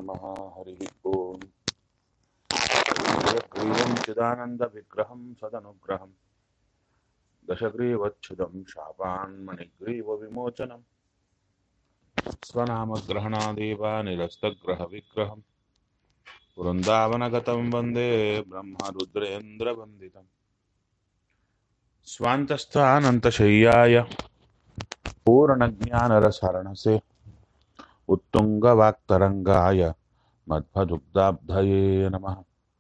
नमः हरिः ओम् ग्रीवं चिदानन्दविग्रहं सदनुग्रहं दशग्रीवच्छिदं शापान्मणिग्रीवविमोचनं स्वनामग्रहणादेव निरस्तग्रहविग्रहं वृन्दावनगतं वन्दे ब्रह्मरुद्रेन्द्रवन्दितम् स्वान्तस्थानन्तशय्याय पूर्णज्ञानरसरणसे उत्तुङ्गवाक्तरङ्गाय मध्वदुग्धाब्धये नमः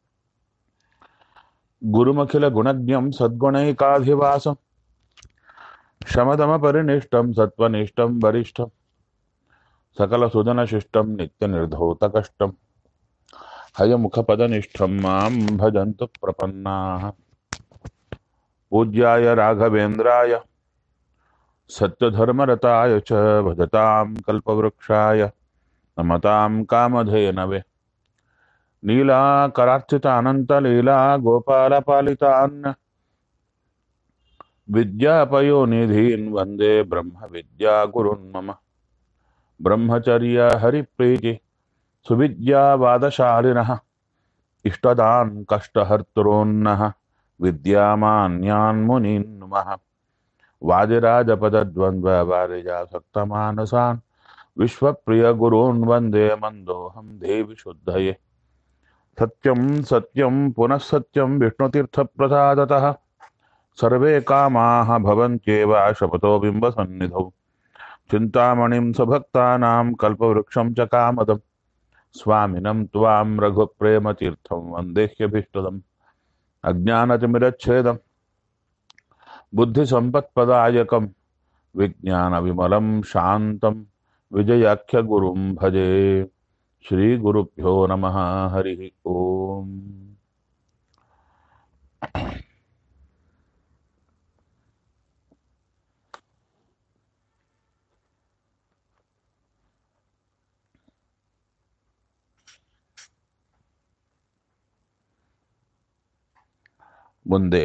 गुरुमखिलगुणज्ञं सद्गुणैकाधिवासं शमदमपरिनिष्टं सत्त्वनिष्ठं वरिष्ठं सकलसुदनशिष्टं नित्यनिर्धौतकष्टं हयमुखपदनिष्ठं मां भजन्तु प्रपन्नाः पूज्याय राघवेन्द्राय सत्यधर्मरताय च भजतां कल्पवृक्षाय नमतां कामधेनवे नीलाकरार्चितानन्तलीला गोपालपालितान् विद्यापयोनिधीन् वन्दे ब्रह्मविद्यागुरुन् मम ब्रह्मचर्य हरिप्रीति सुविद्यावादशालिनः इष्टदान् कष्टहर्तॄन्नः विद्यामान्यान् मुनीन् नुमः वादिराजपदद्वन्द्ववारिजासक्तमानसान् विश्वप्रियगुरून् वन्दे मन्दोऽहं देवि शुद्धये सत्यं सत्यं पुनः सत्यं विष्णुतीर्थप्रसादतः सर्वे कामाः भवन्त्येव शपथो बिम्बसन्निधौ चिन्तामणिं सभक्तानां कल्पवृक्षं च कामदं स्वामिनं त्वां रघुप्रेमतीर्थं वन्देह्यभीष्टदम् अज्ञानतिमिरच्छेदम् बुद्धिसम्पत्पदायकं विज्ञानविमलं शान्तं विजयाख्यगुरुं भजे श्रीगुरुभ्यो नमः हरिः ओम् ಮುಂದೆ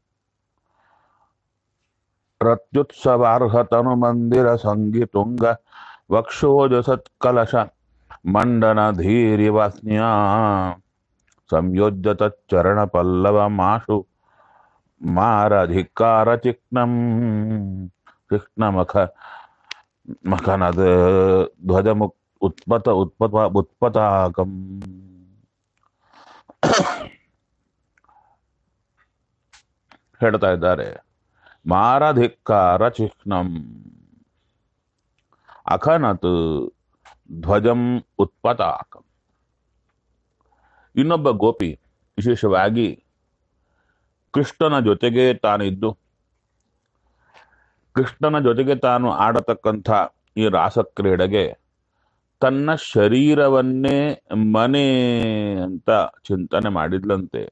ರತ್ಯುತ್ಸವಾರ್ಹತನುಮಂದಿರ ಸಂಗೀತುಂಗ ವಕ್ಷೋಜ ಸತ್ಕಲಶ ಮಂಡನ ಧೀರಿವಾಸ್ನ್ಯಾ ಸಂಯೋಜ್ಯ ತಚ್ಚರಣ ಪಲ್ಲವ ಮಾಶು ಮಾರಧಿಕಾರ ಚಿಕ್ನಂ ಚಿಕ್ನಮಖ ಮಖನದ ಧ್ವಜ ಮುಕ್ ಉತ್ಪತ ಉತ್ಪತ ಉತ್ಪತಾಕಂ ಹೇಳ್ತಾ ಇದ್ದಾರೆ ಮಾರಧಿಕ್ಕಾರ ಚಿಹ್ನಂ ಅಖನತ್ ಧ್ವಜಂ ಉತ್ಪತಾಕಂ ಇನ್ನೊಬ್ಬ ಗೋಪಿ ವಿಶೇಷವಾಗಿ ಕೃಷ್ಣನ ಜೊತೆಗೆ ತಾನಿದ್ದು ಕೃಷ್ಣನ ಜೊತೆಗೆ ತಾನು ಆಡತಕ್ಕಂಥ ಈ ರಾಸಕ್ರೀಡೆಗೆ ತನ್ನ ಶರೀರವನ್ನೇ ಮನೆ ಅಂತ ಚಿಂತನೆ ಮಾಡಿದ್ಲಂತೆ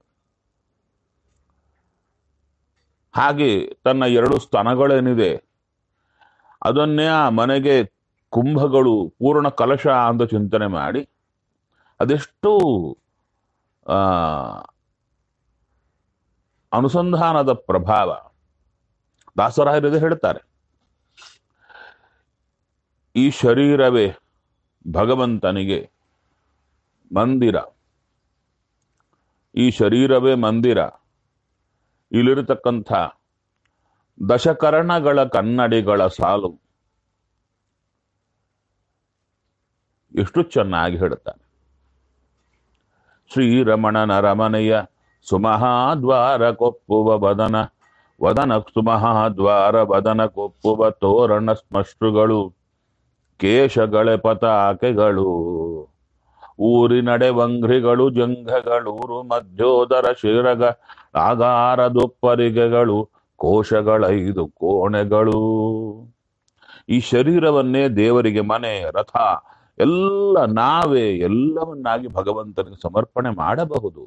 ಹಾಗೆ ತನ್ನ ಎರಡು ಸ್ತನಗಳೇನಿದೆ ಅದನ್ನೇ ಆ ಮನೆಗೆ ಕುಂಭಗಳು ಪೂರ್ಣ ಕಲಶ ಅಂತ ಚಿಂತನೆ ಮಾಡಿ ಅದೆಷ್ಟು ಆ ಅನುಸಂಧಾನದ ಪ್ರಭಾವ ದಾಸರಾಯರದು ಹೇಳ್ತಾರೆ ಈ ಶರೀರವೇ ಭಗವಂತನಿಗೆ ಮಂದಿರ ಈ ಶರೀರವೇ ಮಂದಿರ ಇಲ್ಲಿರತಕ್ಕಂಥ ದಶಕರಣಗಳ ಕನ್ನಡಿಗಳ ಸಾಲು ಎಷ್ಟು ಚೆನ್ನಾಗಿ ಹೇಳುತ್ತಾನೆ ಶ್ರೀರಮಣನ ರಮಣೆಯ ಸುಮಹಾದ್ವಾರ ಕೊಪ್ಪುವ ವದನ ವದನ ಸುಮಹಾದ್ವಾರ ವದನ ಕೊಪ್ಪುವ ತೋರಣ ಸ್ಮಶ್ರುಗಳು ಕೇಶಗಳೆ ಪತಾಕೆಗಳು ಊರಿನಡೆ ವಂಘ್ರಿಗಳು ಜಂಘಗಳೂರು ಮಧ್ಯೋದರ ಶಿರಗ ಆಗಾರದೊಪ್ಪರಿಗೆಗಳು ಕೋಶಗಳೈದು ಕೋಣೆಗಳು ಈ ಶರೀರವನ್ನೇ ದೇವರಿಗೆ ಮನೆ ರಥ ಎಲ್ಲ ನಾವೇ ಎಲ್ಲವನ್ನಾಗಿ ಭಗವಂತನಿಗೆ ಸಮರ್ಪಣೆ ಮಾಡಬಹುದು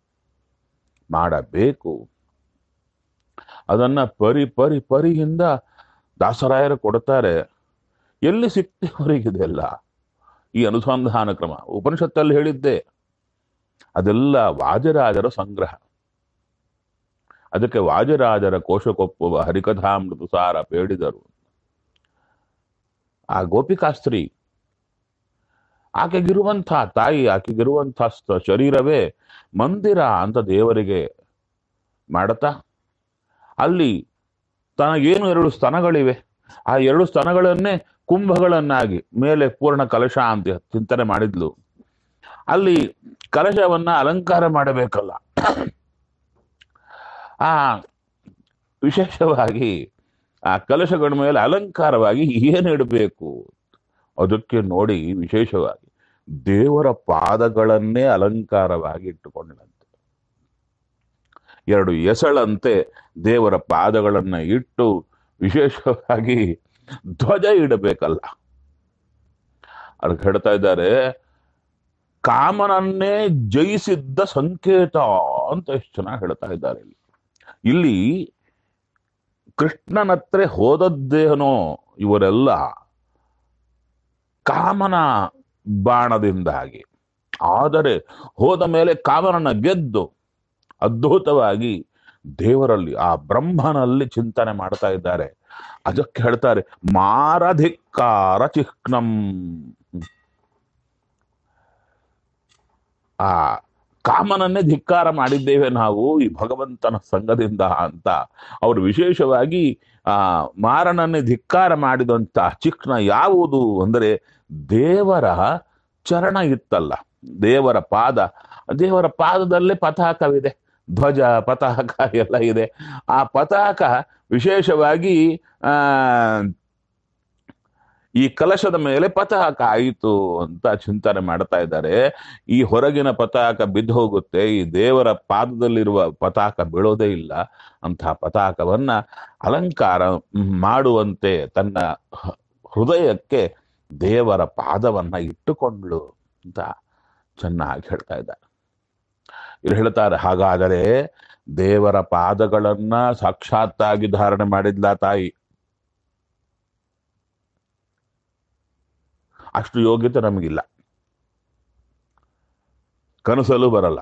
ಮಾಡಬೇಕು ಅದನ್ನ ಪರಿ ಪರಿ ಪರಿಯಿಂದ ದಾಸರಾಯರು ಕೊಡ್ತಾರೆ ಎಲ್ಲಿ ಸಿಕ್ತೆ ಅವರಿಗಿದೆಲ್ಲ ಈ ಅನುಸಂಧಾನ ಕ್ರಮ ಉಪನಿಷತ್ತಲ್ಲಿ ಹೇಳಿದ್ದೆ ಅದೆಲ್ಲ ವಾಜರಾಜರ ಸಂಗ್ರಹ ಅದಕ್ಕೆ ವಾಜರಾಜರ ಕೋಶಕೊಪ್ಪುವ ಹರಿಕಥಾಮೃತ ಸಾರ ಬೇಡಿದರು ಆ ಗೋಪಿಕಾಸ್ತ್ರೀ ಆಕೆಗಿರುವಂಥ ತಾಯಿ ಆಕೆಗಿರುವಂಥ ಸ- ಶರೀರವೇ ಮಂದಿರ ಅಂತ ದೇವರಿಗೆ ಮಾಡತಾ ಅಲ್ಲಿ ತನಗೇನು ಎರಡು ಸ್ತನಗಳಿವೆ ಆ ಎರಡು ಸ್ತನಗಳನ್ನೇ ಕುಂಭಗಳನ್ನಾಗಿ ಮೇಲೆ ಪೂರ್ಣ ಕಲಶ ಅಂತ ಚಿಂತನೆ ಮಾಡಿದ್ಲು ಅಲ್ಲಿ ಕಲಶವನ್ನ ಅಲಂಕಾರ ಮಾಡಬೇಕಲ್ಲ ಆ ವಿಶೇಷವಾಗಿ ಆ ಕಲಶಗಳ ಮೇಲೆ ಅಲಂಕಾರವಾಗಿ ಏನು ಇಡಬೇಕು ಅದಕ್ಕೆ ನೋಡಿ ವಿಶೇಷವಾಗಿ ದೇವರ ಪಾದಗಳನ್ನೇ ಅಲಂಕಾರವಾಗಿ ಇಟ್ಟುಕೊಂಡಂತೆ ಎರಡು ಎಸಳಂತೆ ದೇವರ ಪಾದಗಳನ್ನ ಇಟ್ಟು ವಿಶೇಷವಾಗಿ ಧ್ವಜ ಇಡಬೇಕಲ್ಲ ಅದಕ್ಕೆ ಹೇಳ್ತಾ ಇದ್ದಾರೆ ಕಾಮನನ್ನೇ ಜಯಿಸಿದ್ದ ಸಂಕೇತ ಅಂತ ಎಷ್ಟು ಚೆನ್ನಾಗಿ ಹೇಳ್ತಾ ಇದ್ದಾರೆ ಇಲ್ಲಿ ಇಲ್ಲಿ ಕೃಷ್ಣನತ್ರ ಹೋದದ್ದೇನೋ ಇವರೆಲ್ಲ ಕಾಮನ ಬಾಣದಿಂದಾಗಿ ಆದರೆ ಹೋದ ಮೇಲೆ ಕಾಮನನ್ನ ಗೆದ್ದು ಅದ್ಭುತವಾಗಿ ದೇವರಲ್ಲಿ ಆ ಬ್ರಹ್ಮನಲ್ಲಿ ಚಿಂತನೆ ಮಾಡ್ತಾ ಇದ್ದಾರೆ ಅದಕ್ಕೆ ಹೇಳ್ತಾರೆ ಮಾರಧಿಕ್ಕಾರ ಚಿಹ್ನಂ ಆ ಕಾಮನನ್ನೇ ಧಿಕ್ಕಾರ ಮಾಡಿದ್ದೇವೆ ನಾವು ಈ ಭಗವಂತನ ಸಂಘದಿಂದ ಅಂತ ಅವರು ವಿಶೇಷವಾಗಿ ಆ ಮಾರನನ್ನೇ ಧಿಕ್ಕಾರ ಮಾಡಿದಂತ ಚಿಹ್ನ ಯಾವುದು ಅಂದರೆ ದೇವರ ಚರಣ ಇತ್ತಲ್ಲ ದೇವರ ಪಾದ ದೇವರ ಪಾದದಲ್ಲೇ ಪತಾಕವಿದೆ ಧ್ವಜ ಪತಾಕ ಎಲ್ಲ ಇದೆ ಆ ಪತಾಕ ವಿಶೇಷವಾಗಿ ಆ ಈ ಕಲಶದ ಮೇಲೆ ಪತಾಕ ಆಯಿತು ಅಂತ ಚಿಂತನೆ ಮಾಡ್ತಾ ಇದ್ದಾರೆ ಈ ಹೊರಗಿನ ಪತಾಕ ಬಿದ್ದು ಹೋಗುತ್ತೆ ಈ ದೇವರ ಪಾದದಲ್ಲಿರುವ ಪತಾಕ ಬೀಳೋದೇ ಇಲ್ಲ ಅಂತಹ ಪತಾಕವನ್ನ ಅಲಂಕಾರ ಮಾಡುವಂತೆ ತನ್ನ ಹ- ಹೃದಯಕ್ಕೆ ದೇವರ ಪಾದವನ್ನ ಇಟ್ಟುಕೊಂಡ್ಳು ಅಂತ ಚೆನ್ನಾಗಿ ಹೇಳ್ತಾ ಇದ್ದಾರೆ ಇಲ್ಲಿ ಹೇಳ್ತಾರೆ ಹಾಗಾದರೆ ದೇವರ ಪಾದಗಳನ್ನ ಸಾಕ್ಷಾತ್ತಾಗಿ ಧಾರಣೆ ಮಾಡಿದ್ಲ ತಾಯಿ ಅಷ್ಟು ಯೋಗ್ಯತೆ ನಮಗಿಲ್ಲ ಕನಸಲ್ಲೂ ಬರಲ್ಲ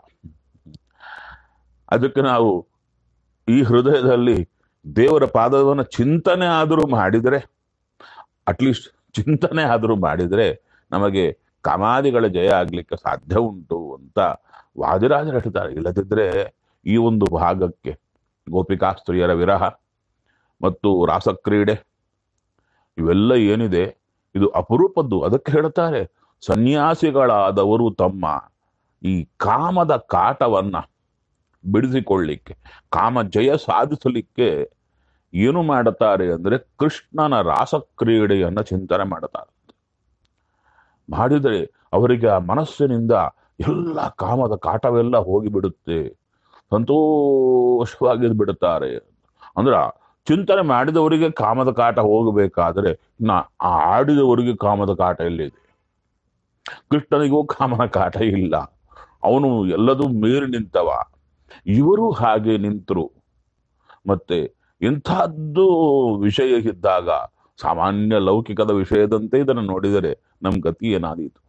ಅದಕ್ಕೆ ನಾವು ಈ ಹೃದಯದಲ್ಲಿ ದೇವರ ಪಾದವನ್ನು ಚಿಂತನೆ ಆದರೂ ಮಾಡಿದರೆ ಅಟ್ಲೀಸ್ಟ್ ಚಿಂತನೆ ಆದರೂ ಮಾಡಿದರೆ ನಮಗೆ ಕಾಮಾದಿಗಳ ಜಯ ಆಗ್ಲಿಕ್ಕೆ ಸಾಧ್ಯ ಉಂಟು ಅಂತ ವಾದಿರಾಜರು ಹೇಳ್ತಾರೆ ಇಲ್ಲದಿದ್ರೆ ಈ ಒಂದು ಭಾಗಕ್ಕೆ ಗೋಪಿಕಾ ಸ್ತ್ರೀಯರ ವಿರಹ ಮತ್ತು ರಾಸಕ್ರೀಡೆ ಇವೆಲ್ಲ ಏನಿದೆ ಇದು ಅಪರೂಪದ್ದು ಅದಕ್ಕೆ ಹೇಳ್ತಾರೆ ಸನ್ಯಾಸಿಗಳಾದವರು ತಮ್ಮ ಈ ಕಾಮದ ಕಾಟವನ್ನ ಬಿಡಿಸಿಕೊಳ್ಳಿಕ್ಕೆ ಕಾಮ ಜಯ ಸಾಧಿಸಲಿಕ್ಕೆ ಏನು ಮಾಡುತ್ತಾರೆ ಅಂದ್ರೆ ಕೃಷ್ಣನ ರಾಸಕ್ರೀಡೆಯನ್ನ ಚಿಂತನೆ ಮಾಡುತ್ತಾರೆ ಮಾಡಿದರೆ ಅವರಿಗೆ ಆ ಮನಸ್ಸಿನಿಂದ ಎಲ್ಲ ಕಾಮದ ಕಾಟವೆಲ್ಲ ಹೋಗಿಬಿಡುತ್ತೆ ಸಂತೋಷವಾಗಿ ಬಿಡುತ್ತಾರೆ ಅಂದ್ರ ಚಿಂತನೆ ಮಾಡಿದವರಿಗೆ ಕಾಮದ ಕಾಟ ಹೋಗಬೇಕಾದ್ರೆ ನಾ ಆ ಆಡಿದವರಿಗೆ ಕಾಮದ ಕಾಟ ಎಲ್ಲಿದೆ ಕೃಷ್ಣನಿಗೂ ಕಾಮನ ಕಾಟ ಇಲ್ಲ ಅವನು ಎಲ್ಲದೂ ಮೀರಿ ನಿಂತವ ಇವರು ಹಾಗೆ ನಿಂತರು ಮತ್ತೆ ಇಂಥದ್ದು ವಿಷಯ ಇದ್ದಾಗ ಸಾಮಾನ್ಯ ಲೌಕಿಕದ ವಿಷಯದಂತೆ ಇದನ್ನು ನೋಡಿದರೆ ನಮ್ ಗತಿ ಏನಾದೀತು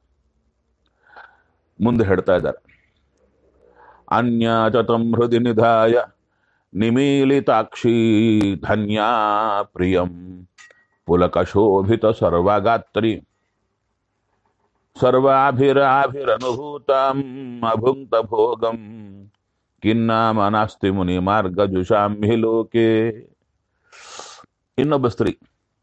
ಮುಂದೆ ಹೇಳ್ತಾ ಇದ್ದಾರೆ ಅನ್ಯ ಚತಂ ಹೃದಯ ನಿಧಾಯ ನಿಮೀಲಿತಾಕ್ಷಿ ಧನ್ಯಾ ಪ್ರಿಯಂ ಪುಲಕ ಶೋಭಿತ ಸರ್ವಗಾತ್ರಿ ಸರ್ವಾಭಿರಾಭಿರನುಭೂತಂ ಅಭುಂಕ್ತ ಭೋಗಂ ಕಿನ್ನಾಮ ನಾಸ್ತಿ ಮುನಿ ಮಾರ್ಗ ಜುಷಾಂಹಿ ಲೋಕೆ ಇನ್ನೊಬ್ಬ ಸ್ತ್ರೀ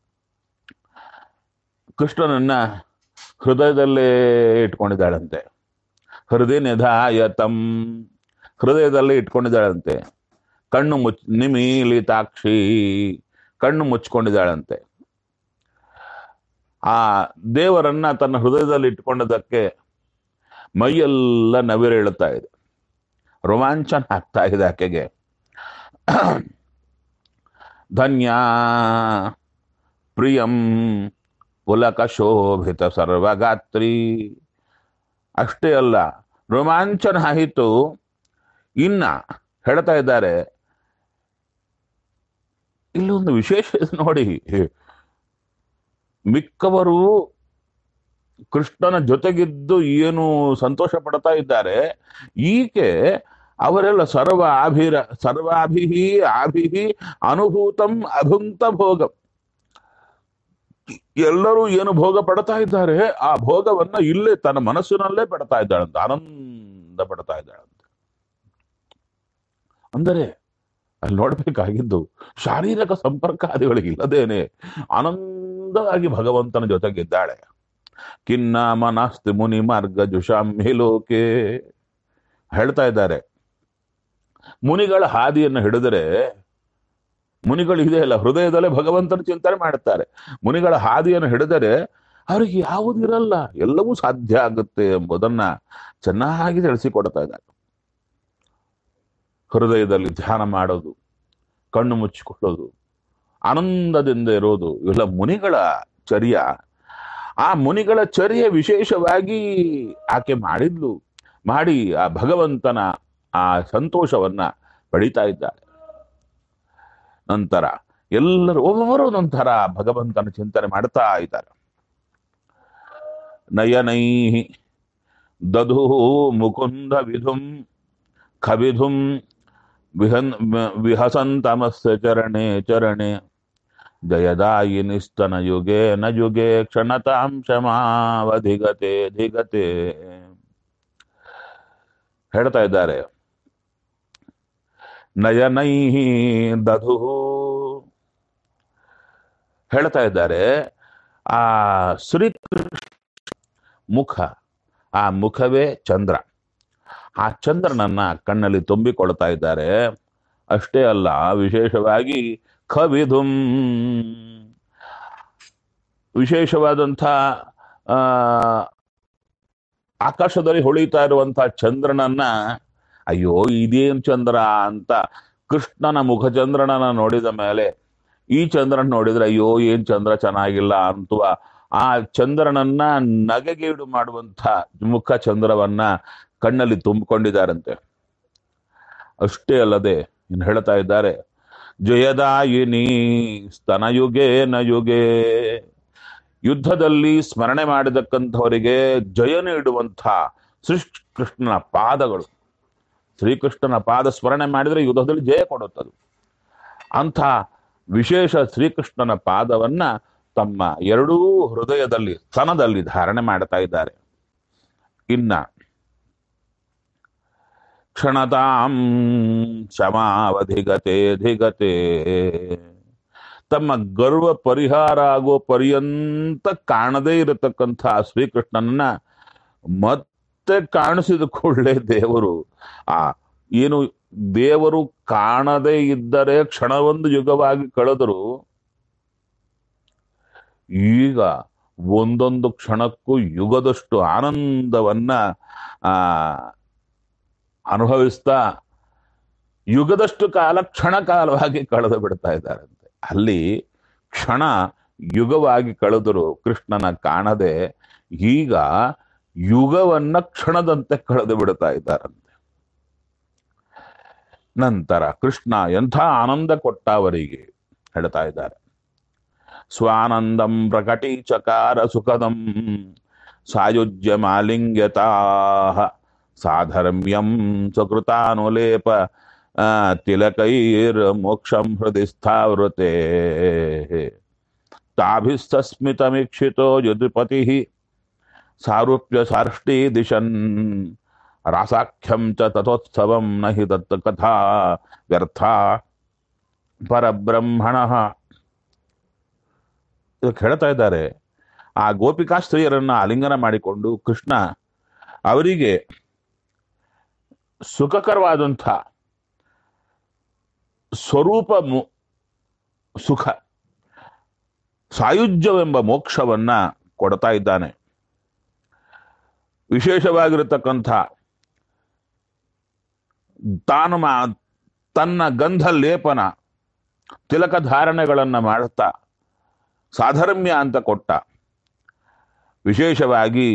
ಕೃಷ್ಣನನ್ನ ಹೃದಯದಲ್ಲೇ ಇಟ್ಕೊಂಡಿದ್ದಾಳಂತೆ ಹೃದಯ ನಿಧಾಯತಂ ಹೃದಯದಲ್ಲೇ ಇಟ್ಕೊಂಡಿದ್ದಾಳಂತೆ ಕಣ್ಣು ಮುಚ್ ನಿಮೀಲಿತಾಕ್ಷಿ ಕಣ್ಣು ಮುಚ್ಕೊಂಡಿದ್ದಾಳಂತೆ ಆ ದೇವರನ್ನ ತನ್ನ ಹೃದಯದಲ್ಲಿ ಇಟ್ಕೊಂಡದಕ್ಕೆ ಮೈಯೆಲ್ಲ ನವಿರೇಳುತ್ತಾ ಇದೆ ರೋಮಾಂಚನ ಆಗ್ತಾ ಇದೆ ಆಕೆಗೆ ಧನ್ಯ ಪ್ರಿಯಂ ಪುಲಕ ಶೋಭಿತ ಸರ್ವಗಾತ್ರಿ ಅಷ್ಟೇ ಅಲ್ಲ ರೋಮಾಂಚನ ಆಯಿತು ಇನ್ನ ಹೇಳ್ತಾ ಇದ್ದಾರೆ ಇಲ್ಲೊಂದು ವಿಶೇಷ ಇದೆ ನೋಡಿ ಮಿಕ್ಕವರು ಕೃಷ್ಣನ ಜೊತೆಗಿದ್ದು ಏನು ಸಂತೋಷ ಪಡ್ತಾ ಇದ್ದಾರೆ ಈಕೆ ಅವರೆಲ್ಲ ಸರ್ವ ಆಭಿರ ಸರ್ವಾಭಿಹಿ ಆಭಿಹಿ ಅನುಭೂತಂ ಅಭುಂಕ್ತ ಭೋಗಂ ಎಲ್ಲರೂ ಏನು ಭೋಗ ಪಡ್ತಾ ಇದ್ದಾರೆ ಆ ಭೋಗವನ್ನ ಇಲ್ಲೇ ತನ್ನ ಮನಸ್ಸಿನಲ್ಲೇ ಪಡ್ತಾ ಇದ್ದಾಳಂತ ಆನಂದ ಪಡ್ತಾ ಇದ್ದಾಳಂತೆ ಅಂದರೆ ಅಲ್ಲಿ ನೋಡ್ಬೇಕಾಗಿದ್ದು ಶಾರೀರಿಕ ಸಂಪರ್ಕಾದಿಗಳಿಗೆ ಇಲ್ಲದೇನೆ ಆನಂದವಾಗಿ ಭಗವಂತನ ಜೊತೆಗಿದ್ದಾಳೆ ಕಿನ್ನಾಮ ನಾಸ್ತಿ ಮುನಿ ಮಾರ್ಗ ಜುಷಾಮಿ ಲೋಕೆ ಹೇಳ್ತಾ ಇದ್ದಾರೆ ಮುನಿಗಳ ಹಾದಿಯನ್ನು ಹಿಡಿದರೆ ಮುನಿಗಳು ಇದೆ ಅಲ್ಲ ಹೃದಯದಲ್ಲೇ ಭಗವಂತನ ಚಿಂತನೆ ಮಾಡುತ್ತಾರೆ ಮುನಿಗಳ ಹಾದಿಯನ್ನು ಹಿಡಿದರೆ ಅವರಿಗೆ ಯಾವುದಿರಲ್ಲ ಎಲ್ಲವೂ ಸಾಧ್ಯ ಆಗುತ್ತೆ ಎಂಬುದನ್ನ ಚೆನ್ನಾಗಿ ತಿಳಿಸಿಕೊಡ್ತಾ ಇದ್ದಾರೆ ಹೃದಯದಲ್ಲಿ ಧ್ಯಾನ ಮಾಡೋದು ಕಣ್ಣು ಮುಚ್ಚಿಕೊಳ್ಳೋದು ಆನಂದದಿಂದ ಇರೋದು ಇವೆಲ್ಲ ಮುನಿಗಳ ಚರ್ಯ ಆ ಮುನಿಗಳ ಚರ್ಯ ವಿಶೇಷವಾಗಿ ಆಕೆ ಮಾಡಿದ್ಲು ಮಾಡಿ ಆ ಭಗವಂತನ ಆ ಸಂತೋಷವನ್ನ ಪಡಿತಾ ಇದ್ದಾರೆ ನಂತರ ಎಲ್ಲರೂ ಒಬ್ಬೊಬ್ಬರು ಒಂದೊಂಥರ ಭಗವಂತನ ಚಿಂತನೆ ಮಾಡ್ತಾ ಇದ್ದಾರೆ ನಯನೈ ದಧು ಮುಕುಂದ ವಿಧುಂ ಖವಿಧುಂ ವಿಹನ್ ವಿಹಸಂತಮಸ್ಯ ಚರಣೆ ಚರಣೆ ಜಯದಾಯಿನಿಸ್ತನ ಯುಗೆ ನ ಯುಗೆ ಕ್ಷಣತಾಂ ಕ್ಷಮಾವಧಿಗತೆ ಧಿಗತೆ ಹೇಳ್ತಾ ಇದ್ದಾರೆ ನಯನೈ ದಧು ಹೇಳ್ತಾ ಇದ್ದಾರೆ ಆ ಶ್ರೀ ಮುಖ ಆ ಮುಖವೇ ಚಂದ್ರ ಆ ಚಂದ್ರನನ್ನ ಕಣ್ಣಲ್ಲಿ ತುಂಬಿಕೊಳ್ತಾ ಇದ್ದಾರೆ ಅಷ್ಟೇ ಅಲ್ಲ ವಿಶೇಷವಾಗಿ ಖವಿಧುಂ ವಿಶೇಷವಾದಂಥ ಆ ಆಕಾಶದಲ್ಲಿ ಹೊಳಿತಾ ಇರುವಂತಹ ಚಂದ್ರನನ್ನ ಅಯ್ಯೋ ಇದೇನ್ ಚಂದ್ರ ಅಂತ ಕೃಷ್ಣನ ಮುಖಚಂದ್ರನನ್ನ ನೋಡಿದ ಮೇಲೆ ಈ ಚಂದ್ರನ್ ನೋಡಿದ್ರೆ ಅಯ್ಯೋ ಏನ್ ಚಂದ್ರ ಚೆನ್ನಾಗಿಲ್ಲ ಅಂತುವ ಆ ಚಂದ್ರನನ್ನ ನಗೆಗೇಡು ಮಾಡುವಂತ ಮುಖ ಚಂದ್ರವನ್ನ ಕಣ್ಣಲ್ಲಿ ತುಂಬಿಕೊಂಡಿದ್ದಾರಂತೆ ಅಷ್ಟೇ ಅಲ್ಲದೆ ಇನ್ನು ಹೇಳ್ತಾ ಇದ್ದಾರೆ ಜಯದಾಯಿನಿ ಸ್ತನಯುಗೆ ನಯುಗೆ ಯುದ್ಧದಲ್ಲಿ ಸ್ಮರಣೆ ಮಾಡಿದಕ್ಕಂಥವರಿಗೆ ಜಯ ನೀಡುವಂಥ ಶ್ರೀಕೃಷ್ಣನ ಪಾದಗಳು ಶ್ರೀಕೃಷ್ಣನ ಪಾದ ಸ್ಮರಣೆ ಮಾಡಿದರೆ ಯುದ್ಧದಲ್ಲಿ ಜಯ ಕೊಡುತ್ತದು ಅಂಥ ವಿಶೇಷ ಶ್ರೀಕೃಷ್ಣನ ಪಾದವನ್ನ ತಮ್ಮ ಎರಡೂ ಹೃದಯದಲ್ಲಿ ಸ್ತನದಲ್ಲಿ ಧಾರಣೆ ಮಾಡ್ತಾ ಇದ್ದಾರೆ ಇನ್ನ ಕ್ಷಣತಾಂ ಕ್ಷಮಾವಧಿಗತೆ ಧಿಗತೆ ತಮ್ಮ ಗರ್ವ ಪರಿಹಾರ ಆಗೋ ಪರ್ಯಂತ ಕಾಣದೇ ಇರತಕ್ಕಂಥ ಶ್ರೀಕೃಷ್ಣನನ್ನ ಮತ್ತೆ ಕಾಣಿಸಿದ ಕೂಡಲೇ ದೇವರು ಆ ಏನು ದೇವರು ಕಾಣದೇ ಇದ್ದರೆ ಕ್ಷಣವೊಂದು ಯುಗವಾಗಿ ಕಳೆದರು ಈಗ ಒಂದೊಂದು ಕ್ಷಣಕ್ಕೂ ಯುಗದಷ್ಟು ಆನಂದವನ್ನ ಆ ಅನುಭವಿಸ್ತಾ ಯುಗದಷ್ಟು ಕಾಲ ಕ್ಷಣ ಕಾಲವಾಗಿ ಕಳೆದು ಬಿಡ್ತಾ ಇದ್ದಾರಂತೆ ಅಲ್ಲಿ ಕ್ಷಣ ಯುಗವಾಗಿ ಕಳೆದರು ಕೃಷ್ಣನ ಕಾಣದೆ ಈಗ ಯುಗವನ್ನ ಕ್ಷಣದಂತೆ ಕಳೆದು ಬಿಡ್ತಾ ಇದ್ದಾರಂತೆ ನಂತರ ಕೃಷ್ಣ ಎಂಥ ಆನಂದ ಕೊಟ್ಟ ಅವರಿಗೆ ಹೇಳ್ತಾ ಇದ್ದಾರೆ ಸ್ವಾನಂದಂ ಪ್ರಕಟೀಚಕಾರ ಸುಖದಂ ಸಾಯುಜ್ಯ ಮಾಲಿಂಗ್ಯತಾ ಸಾಧರ್ಮ್ಯಂ ಸುಕೃತಾನುಲೇಪ ಆ, ತಿಲಕೈರ್ ಮೋಕ್ಷಂ ಹೃದಯ ಸ್ಥಾವೃತೆ ತಾಭಿಸ್ತಸ್ಮಿತಮೀಕ್ಷಿತೋ ಯದುಪತಿ ಸಾರೂಪ್ಯ ಸಾರ್ಷ್ಟಿ ದಿಶನ್ ರಾಸಾಖ್ಯಂ ಚ ತಥೋತ್ಸವಂ ನ ಹಿ ತತ್ ಕಥಾ ವ್ಯರ್ಥ ಪರಬ್ರಹ್ಮಣ ಇದಕ್ಕೆ ಹೇಳ್ತಾ ಇದ್ದಾರೆ ಆ ಗೋಪಿಕಾ ಸ್ತ್ರೀಯರನ್ನ ಆಲಿಂಗನ ಮಾಡಿಕೊಂಡು ಕೃಷ್ಣ ಅವರಿಗೆ ಸುಖಕರವಾದಂಥ ಸ್ವರೂಪ ಮು- ಸುಖ ಸಾಯುಜ್ಯವೆಂಬ ಮೋಕ್ಷವನ್ನ ಕೊಡ್ತಾ ಇದ್ದಾನೆ ವಿಶೇಷವಾಗಿರತಕ್ಕಂಥ ತಾನು ಮಾ ತನ್ನ ಗಂಧ ಲೇಪನ ತಿಲಕ ಧಾರಣೆಗಳನ್ನ ಮಾಡುತ್ತಾ ಸಾಧರ್ಮ್ಯ ಅಂತ ಕೊಟ್ಟ ವಿಶೇಷವಾಗಿ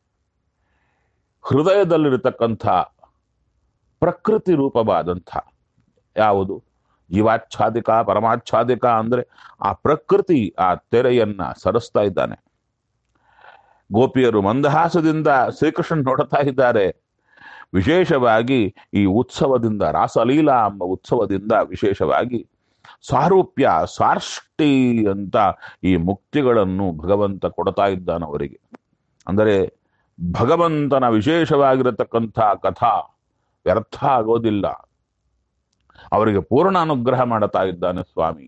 ಹೃದಯದಲ್ಲಿರತಕ್ಕಂಥ ಪ್ರಕೃತಿ ರೂಪವಾದಂಥ ಯಾವುದು ಜೀವಾಚ್ಛಾದಿಕ ಪರಮಾಚ್ಛಾದಿಕ ಅಂದ್ರೆ ಆ ಪ್ರಕೃತಿ ಆ ತೆರೆಯನ್ನ ಸರಿಸ್ತಾ ಇದ್ದಾನೆ ಗೋಪಿಯರು ಮಂದಹಾಸದಿಂದ ಶ್ರೀಕೃಷ್ಣನ್ ನೋಡ್ತಾ ಇದ್ದಾರೆ ವಿಶೇಷವಾಗಿ ಈ ಉತ್ಸವದಿಂದ ರಾಸಲೀಲಾ ಎಂಬ ಉತ್ಸವದಿಂದ ವಿಶೇಷವಾಗಿ ಸಾರೂಪ್ಯ ಸಾರ್ಷ್ಟಿ ಅಂತ ಈ ಮುಕ್ತಿಗಳನ್ನು ಭಗವಂತ ಕೊಡ್ತಾ ಇದ್ದಾನೆ ಅವರಿಗೆ ಅಂದರೆ ಭಗವಂತನ ವಿಶೇಷವಾಗಿರತಕ್ಕಂಥ ಕಥಾ ವ್ಯರ್ಥ ಆಗೋದಿಲ್ಲ ಅವರಿಗೆ ಪೂರ್ಣ ಅನುಗ್ರಹ ಮಾಡುತ್ತಾ ಇದ್ದಾನೆ ಸ್ವಾಮಿ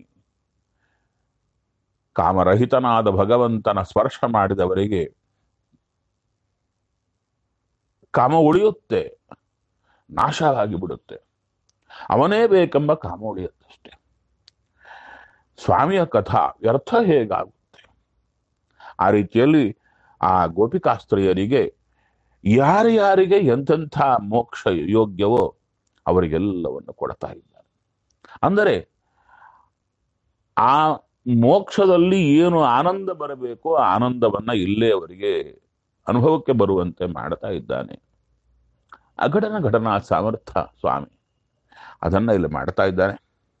ಕಾಮರಹಿತನಾದ ಭಗವಂತನ ಸ್ಪರ್ಶ ಮಾಡಿದವರಿಗೆ ಕಾಮ ಉಳಿಯುತ್ತೆ ನಾಶವಾಗಿ ಬಿಡುತ್ತೆ ಅವನೇ ಬೇಕೆಂಬ ಕಾಮ ಉಳಿಯುತ್ತಷ್ಟೆ ಸ್ವಾಮಿಯ ಕಥಾ ವ್ಯರ್ಥ ಹೇಗಾಗುತ್ತೆ ಆ ರೀತಿಯಲ್ಲಿ ಆ ಗೋಪಿಕಾಸ್ತ್ರೀಯರಿಗೆ ಯಾರ್ಯಾರಿಗೆ ಎಂತೆಂಥ ಮೋಕ್ಷ ಯೋಗ್ಯವೋ ಅವರಿಗೆಲ್ಲವನ್ನು ಕೊಡ್ತಾ ಇದ್ದಾರೆ ಅಂದರೆ ಆ ಮೋಕ್ಷದಲ್ಲಿ ಏನು ಆನಂದ ಬರಬೇಕೋ ಆ ಆನಂದವನ್ನ ಇಲ್ಲೇ ಅವರಿಗೆ ಅನುಭವಕ್ಕೆ ಬರುವಂತೆ ಮಾಡ್ತಾ ಇದ್ದಾನೆ ಅಘಟನ ಘಟನಾ ಸಾಮರ್ಥ್ಯ ಸ್ವಾಮಿ ಅದನ್ನ ಇಲ್ಲಿ ಮಾಡ್ತಾ ಇದ್ದಾನೆ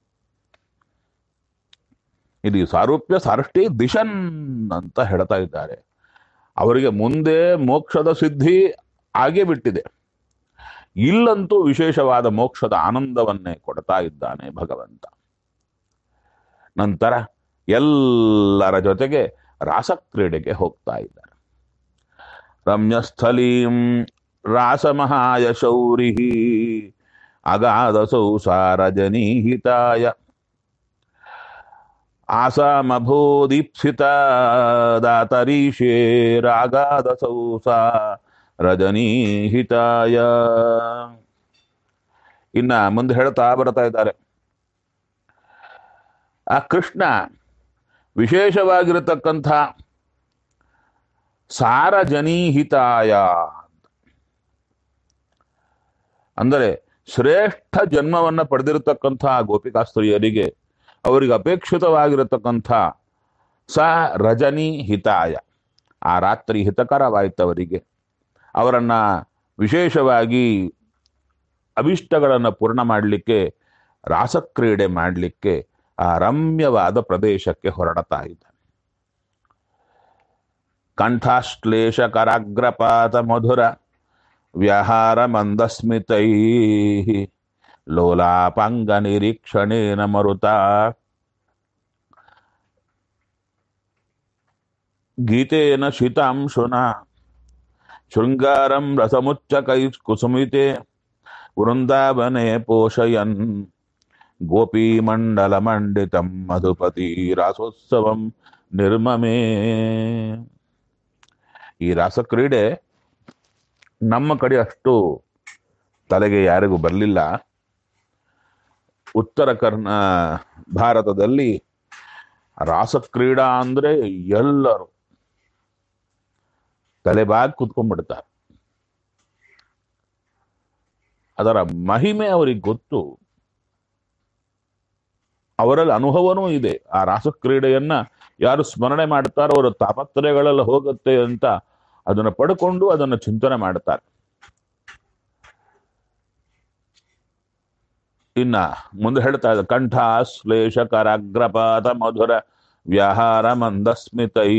ಇದು ಸಾರೂಪ್ಯ ಸಾರಷ್ಟಿ ದಿಶನ್ ಅಂತ ಹೇಳ್ತಾ ಇದ್ದಾರೆ ಅವರಿಗೆ ಮುಂದೆ ಮೋಕ್ಷದ ಸಿದ್ಧಿ ಆಗೇ ಬಿಟ್ಟಿದೆ ಇಲ್ಲಂತೂ ವಿಶೇಷವಾದ ಮೋಕ್ಷದ ಆನಂದವನ್ನೇ ಕೊಡ್ತಾ ಇದ್ದಾನೆ ಭಗವಂತ ನಂತರ ಎಲ್ಲರ ಜೊತೆಗೆ ರಾಸಕ್ರೀಡೆಗೆ ಹೋಗ್ತಾ ಇದ್ದಾರೆ ರಮ್ಯಸ್ಥಲೀಂ ರಾಸಮಹಾಯಶೌರಿ ಅಗಾಧ ಸಂಸಾರಜನೀಹಿತಾಯ ಆಸಾಮಭೂದೀಪ್ಸಿತ ದಾತರೀಶೇ ರಾಗಾದ ಸೌಸಾ ರಜನೀಹಿತಾಯ ಇನ್ನ ಮುಂದೆ ಹೇಳ್ತಾ ಬರ್ತಾ ಇದ್ದಾರೆ ಆ ಕೃಷ್ಣ ವಿಶೇಷವಾಗಿರತಕ್ಕಂಥ ಸಾರಜನೀಹಿತಾಯ ಅಂದರೆ ಶ್ರೇಷ್ಠ ಜನ್ಮವನ್ನ ಪಡೆದಿರತಕ್ಕಂಥ ಗೋಪಿಕಾಸ್ತ್ರೀಯರಿಗೆ ಅವರಿಗೆ ಅಪೇಕ್ಷಿತವಾಗಿರತಕ್ಕಂಥ ಸ ರಜನಿ ಹಿತಾಯ ಆ ರಾತ್ರಿ ಹಿತಕರವಾಯಿತು ಅವರಿಗೆ ಅವರನ್ನ ವಿಶೇಷವಾಗಿ ಅಭಿಷ್ಟಗಳನ್ನು ಪೂರ್ಣ ಮಾಡಲಿಕ್ಕೆ ರಾಸಕ್ರೀಡೆ ಮಾಡಲಿಕ್ಕೆ ಆ ರಮ್ಯವಾದ ಪ್ರದೇಶಕ್ಕೆ ಹೊರಡತಾ ಇದ್ದಾನೆ ಕಂಠಾಶ್ಲೇಷ ಕರಾಗ್ರಪಾತ ಮಧುರ ವ್ಯಹಾರ ಮಂದಸ್ಮಿತೈ ಲೋಲಾಪಾಂಗ ನಿರೀಕ್ಷಣೇನ ಮರುತ ಗೀತೇನ ಶಿತಾಂಶುನ ಶೃಂಗಾರಂ ರಸಮುಚ್ಚಕೈ ಕುಸುಮಿತೆ ವೃಂದಾವನೆ ಪೋಷಯನ್ ಗೋಪೀಮಂಡಲ ಮಂಡಿತಂ ಮಧುಪತಿ ರಾಸೋತ್ಸವಂ ನಿರ್ಮಮೇ ಈ ರಾಸಕ್ರೀಡೆ ನಮ್ಮ ಕಡೆ ಅಷ್ಟು ತಲೆಗೆ ಯಾರಿಗೂ ಬರಲಿಲ್ಲ ಉತ್ತರ ಕರ್ನಾ ಭಾರತದಲ್ಲಿ ರಾಸಕ್ರೀಡಾ ಅಂದ್ರೆ ಎಲ್ಲರೂ ತಲೆಬಾಗಿ ಕುತ್ಕೊಂಡ್ಬಿಡ್ತಾರೆ ಅದರ ಮಹಿಮೆ ಅವರಿಗೆ ಗೊತ್ತು ಅವರಲ್ಲಿ ಅನುಭವನೂ ಇದೆ ಆ ರಾಸಕ್ರೀಡೆಯನ್ನ ಯಾರು ಸ್ಮರಣೆ ಮಾಡ್ತಾರೋ ಅವರ ತಾಪತ್ರಯಗಳೆಲ್ಲ ಹೋಗುತ್ತೆ ಅಂತ ಅದನ್ನು ಪಡ್ಕೊಂಡು ಅದನ್ನು ಚಿಂತನೆ ಮಾಡ್ತಾರೆ ಇನ್ನ ಮುಂದೆ ಹೇಳ್ತಾ ಇದೆ ಕಂಠ ಶ್ಲೇಷ ಕರಾಗ್ರಪಾತ ಮಧುರ ವ್ಯವಹಾರ ಮಂದಸ್ಮಿತೈ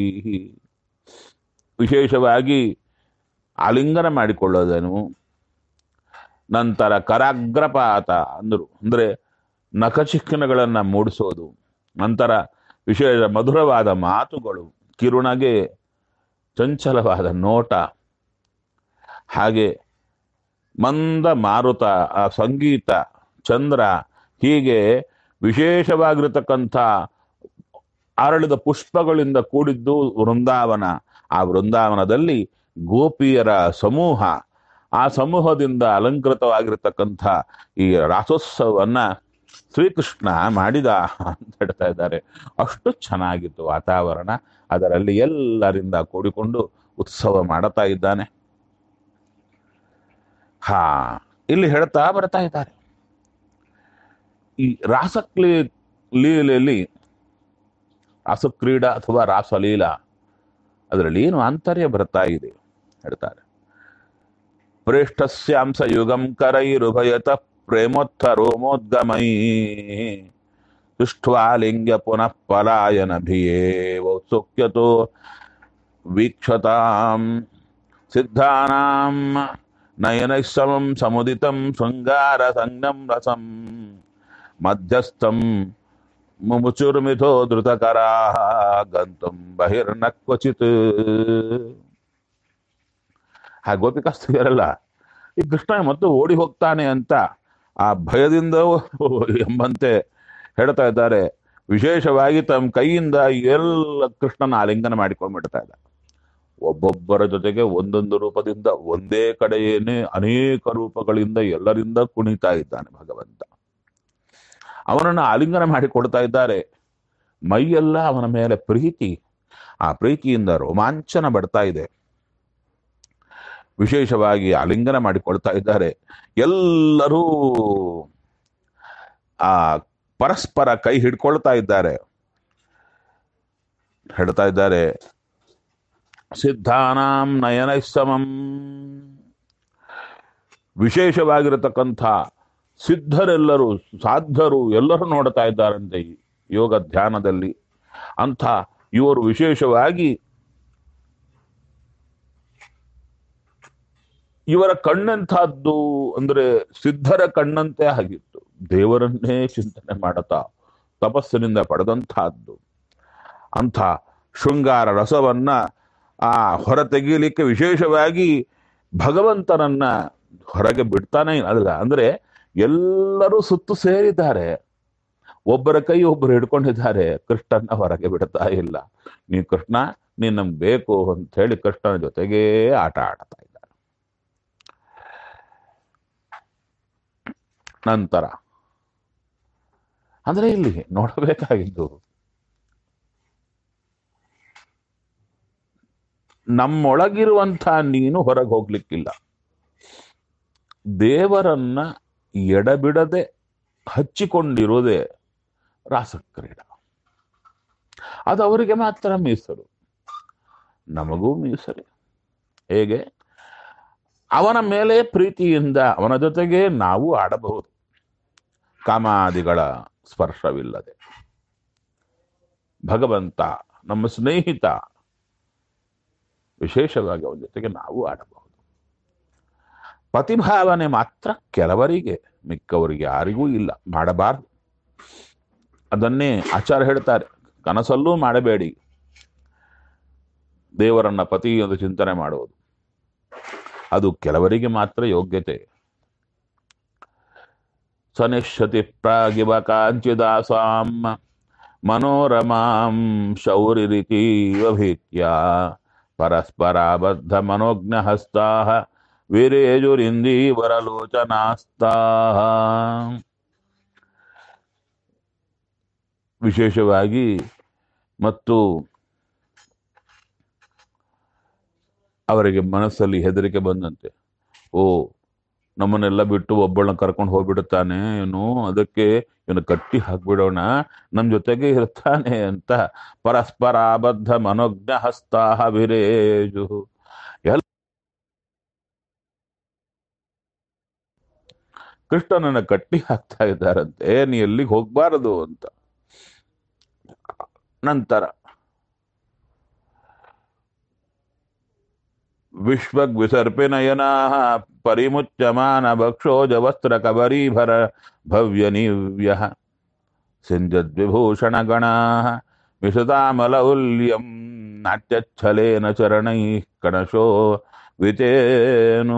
ವಿಶೇಷವಾಗಿ ಆಲಿಂಗನ ಮಾಡಿಕೊಳ್ಳೋದನು ನಂತರ ಕರಾಗ್ರಪಾತ ಅಂದರು ಅಂದ್ರೆ ನಖಚಿಕ್ಕನಗಳನ್ನ ಮೂಡಿಸೋದು ನಂತರ ವಿಶೇಷ ಮಧುರವಾದ ಮಾತುಗಳು ಕಿರುಣಗೆ ಚಂಚಲವಾದ ನೋಟ ಹಾಗೆ ಮಂದ ಮಾರುತ ಆ ಸಂಗೀತ ಚಂದ್ರ ಹೀಗೆ ವಿಶೇಷವಾಗಿರತಕ್ಕಂಥ ಅರಳಿದ ಪುಷ್ಪಗಳಿಂದ ಕೂಡಿದ್ದು ವೃಂದಾವನ ಆ ವೃಂದಾವನದಲ್ಲಿ ಗೋಪಿಯರ ಸಮೂಹ ಆ ಸಮೂಹದಿಂದ ಅಲಂಕೃತವಾಗಿರತಕ್ಕಂಥ ಈ ರಾಸೋತ್ಸವವನ್ನ ಶ್ರೀಕೃಷ್ಣ ಮಾಡಿದ ಅಂತ ಹೇಳ್ತಾ ಇದ್ದಾರೆ ಅಷ್ಟು ಚೆನ್ನಾಗಿತ್ತು ವಾತಾವರಣ ಅದರಲ್ಲಿ ಎಲ್ಲರಿಂದ ಕೂಡಿಕೊಂಡು ಉತ್ಸವ ಮಾಡುತ್ತಾ ಇದ್ದಾನೆ ಹಾ ಇಲ್ಲಿ ಹೇಳ್ತಾ ಬರ್ತಾ ಇದ್ದಾರೆ ಈ ರಾಸಕ್ಲೀ ಲೀಲೆಯಲ್ಲಿ ರಾಸಕ್ರೀಡಾ ಅಥವಾ ರಾಸಲೀಲಾ ಅದರಲ್ಲಿ ಏನು ಆಂತರ್ಯ ಬರ್ತಾ ಇದೆ ಹೇಳ್ತಾರೆ ಪ್ರೇಷ್ಠಸ್ಯಾಂಸ ಯುಗಂ ಕರೈರುಭಯತ ಪ್ರೇಮೋತ್ಥ ರೋಮೋದ್ಗಮೈ ದೃಷ್ಟ್ವಾ ಲಿಂಗ ಪುನಃ ಪಲಾಯನ ಭಿಯೇವೋತ್ಸುಕ್ಯತೋ ವೀಕ್ಷತಾಂ ಸಿದ್ಧಾನಾಂ ನಯನೈಃ ಸಮಂ ಸಮುದಿತಂ ಶೃಂಗಾರ ಸಂಜ್ಞಂ ರಸಂ ಮಧ್ಯಸ್ಥಂ ಮುಮುಚುರ್ಮಿಥೋ ಧೃತಕರಾ ಗಂತುಂ ಬಹಿರ್ನ ಕ್ವಚಿತ್ ಆ ಗೋಪಿಕಾಸ್ತ್ರೀಯರಲ್ಲ ಈ ಕೃಷ್ಣ ಮತ್ತು ಓಡಿ ಹೋಗ್ತಾನೆ ಅಂತ ಆ ಭಯದಿಂದ ಎಂಬಂತೆ ಹೇಳ್ತಾ ಇದ್ದಾರೆ ವಿಶೇಷವಾಗಿ ತಮ್ಮ ಕೈಯಿಂದ ಎಲ್ಲ ಕೃಷ್ಣನ ಆಲಿಂಗನ ಮಾಡಿಕೊಂಡು ಬಿಡ್ತಾ ಇದ್ದಾರೆ ಒಬ್ಬೊಬ್ಬರ ಜೊತೆಗೆ ಒಂದೊಂದು ರೂಪದಿಂದ ಒಂದೇ ಕಡೆಯೇನೆ ಅನೇಕ ರೂಪಗಳಿಂದ ಎಲ್ಲರಿಂದ ಕುಣಿತಾ ಇದ್ದಾನೆ ಭಗವಂತ ಅವನನ್ನು ಆಲಿಂಗನ ಮಾಡಿ ಕೊಡ್ತಾ ಇದ್ದಾರೆ ಮೈಯೆಲ್ಲ ಅವನ ಮೇಲೆ ಪ್ರೀತಿ ಆ ಪ್ರೀತಿಯಿಂದ ರೋಮಾಂಚನ ಬಡ್ತಾ ಇದೆ ವಿಶೇಷವಾಗಿ ಆಲಿಂಗನ ಮಾಡಿಕೊಳ್ತಾ ಇದ್ದಾರೆ ಎಲ್ಲರೂ ಆ ಪರಸ್ಪರ ಕೈ ಹಿಡ್ಕೊಳ್ತಾ ಇದ್ದಾರೆ ಹೇಳ್ತಾ ಇದ್ದಾರೆ ಸಿದ್ಧಾನಾಂ ನಯನ ಸಮಂ ವಿಶೇಷವಾಗಿರತಕ್ಕಂಥ ಸಿದ್ಧರೆಲ್ಲರೂ ಸಾಧ್ಯರು ಎಲ್ಲರೂ ನೋಡ್ತಾ ಇದ್ದಾರಂತೆ ಈ ಯೋಗ ಧ್ಯಾನದಲ್ಲಿ ಅಂಥ ಇವರು ವಿಶೇಷವಾಗಿ ಇವರ ಕಣ್ಣಂತಹದ್ದು ಅಂದ್ರೆ ಸಿದ್ಧರ ಕಣ್ಣಂತೆ ಆಗಿತ್ತು ದೇವರನ್ನೇ ಚಿಂತನೆ ಮಾಡುತ್ತಾ ತಪಸ್ಸಿನಿಂದ ಪಡೆದಂತಹದ್ದು ಅಂಥ ಶೃಂಗಾರ ರಸವನ್ನ ಆ ಹೊರ ತೆಗೀಲಿಕ್ಕೆ ವಿಶೇಷವಾಗಿ ಭಗವಂತನನ್ನ ಹೊರಗೆ ಬಿಡ್ತಾನೆ ಅಲ್ಲ ಅಂದ್ರೆ ಎಲ್ಲರೂ ಸುತ್ತು ಸೇರಿದ್ದಾರೆ ಒಬ್ಬರ ಕೈ ಒಬ್ಬರು ಹಿಡ್ಕೊಂಡಿದ್ದಾರೆ ಕೃಷ್ಣನ ಹೊರಗೆ ಬಿಡ್ತಾ ಇಲ್ಲ ನೀ ಕೃಷ್ಣ ನೀನ್ ನಮ್ಗೆ ಬೇಕು ಅಂತ ಹೇಳಿ ಕೃಷ್ಣನ ಜೊತೆಗೇ ಆಟ ಆಡ್ತಾ ಇದ್ದಾರೆ ನಂತರ ಅಂದ್ರೆ ಇಲ್ಲಿ ನೋಡಬೇಕಾಗಿದ್ದು ನಮ್ಮೊಳಗಿರುವಂಥ ನೀನು ಹೊರಗೆ ಹೋಗ್ಲಿಕ್ಕಿಲ್ಲ ದೇವರನ್ನ ಎಡಬಿಡದೆ ಹಚ್ಚಿಕೊಂಡಿರುವುದೇ ರಾಸಕ್ರೀಡ ಅದು ಅವರಿಗೆ ಮಾತ್ರ ಮೀಸಲು ನಮಗೂ ಮೀಸಲೆ ಹೇಗೆ ಅವನ ಮೇಲೆ ಪ್ರೀತಿಯಿಂದ ಅವನ ಜೊತೆಗೆ ನಾವು ಆಡಬಹುದು ಕಾಮಾದಿಗಳ ಸ್ಪರ್ಶವಿಲ್ಲದೆ ಭಗವಂತ ನಮ್ಮ ಸ್ನೇಹಿತ ವಿಶೇಷವಾಗಿ ಅವನ ಜೊತೆಗೆ ನಾವು ಆಡಬಹುದು ಪ್ರತಿಭಾವನೆ ಮಾತ್ರ ಕೆಲವರಿಗೆ ಮಿಕ್ಕವರಿಗೆ ಯಾರಿಗೂ ಇಲ್ಲ ಮಾಡಬಾರದು ಅದನ್ನೇ ಆಚಾರ್ಯ ಹೇಳ್ತಾರೆ ಕನಸಲ್ಲೂ ಮಾಡಬೇಡಿ ದೇವರನ್ನ ಪತಿ ಎಂದು ಚಿಂತನೆ ಮಾಡುವುದು ಅದು ಕೆಲವರಿಗೆ ಮಾತ್ರ ಯೋಗ್ಯತೆ ಸನಿಶ್ಯತಿ ಪ್ರಾಗಿವ ಕಾಂಚಿದಾಸಾಂ ಮನೋರಮಾಂ ಶೌರಿರಿತೀವ ಭೀತ್ಯ ಪರಸ್ಪರಾಬದ್ಧ ಮನೋಜ್ಞ ಹಸ್ತಾ ವೀರೇಜುರಿಂದೀವರಲೋಚನಾಸ್ತಾ ವಿಶೇಷವಾಗಿ ಮತ್ತು ಅವರಿಗೆ ಮನಸ್ಸಲ್ಲಿ ಹೆದರಿಕೆ ಬಂದಂತೆ ಓ ನಮ್ಮನ್ನೆಲ್ಲ ಬಿಟ್ಟು ಒಬ್ಬಳನ್ನ ಕರ್ಕೊಂಡು ಹೋಗ್ಬಿಡುತ್ತಾನೆ ಏನು ಅದಕ್ಕೆ ಇವನು ಕಟ್ಟಿ ಹಾಕ್ಬಿಡೋಣ ನಮ್ಮ ಜೊತೆಗೆ ಇರ್ತಾನೆ ಅಂತ ಪರಸ್ಪರ ಆಬದ್ಧ ಮನೋಜ್ಞ ಹಸ್ತಾಹ ವಿರೇಜು ಎಲ್ಲ ಕೃಷ್ಣನನ್ನ ಕಟ್ಟಿ ಹಾಕ್ತಾ ಇದ್ದಾರಂತೆ ನೀ ಎಲ್ಲಿಗೆ ಹೋಗ್ಬಾರದು ಅಂತ ನಂತರ ವಿಶ್ವಗ್ವಿಸರ್ಪಿನಯನಾ ಪರಿಮುಚ್ಯಮಾನ ಭಕ್ಷೋಜ ವಸ್ತ್ರ ಕಬರೀಭರ ಭವ್ಯ ನೀವ್ಯ ಸಿಂಜದ್ವಿಭೂಷಣ ಗಣಾ ವಿಶತಾಮಲೌಲ್ಯಂ ನಾಟ್ಯಚ್ಛಲೇನ ಚರಣೈ ಕಣಶೋ ವಿತೇನು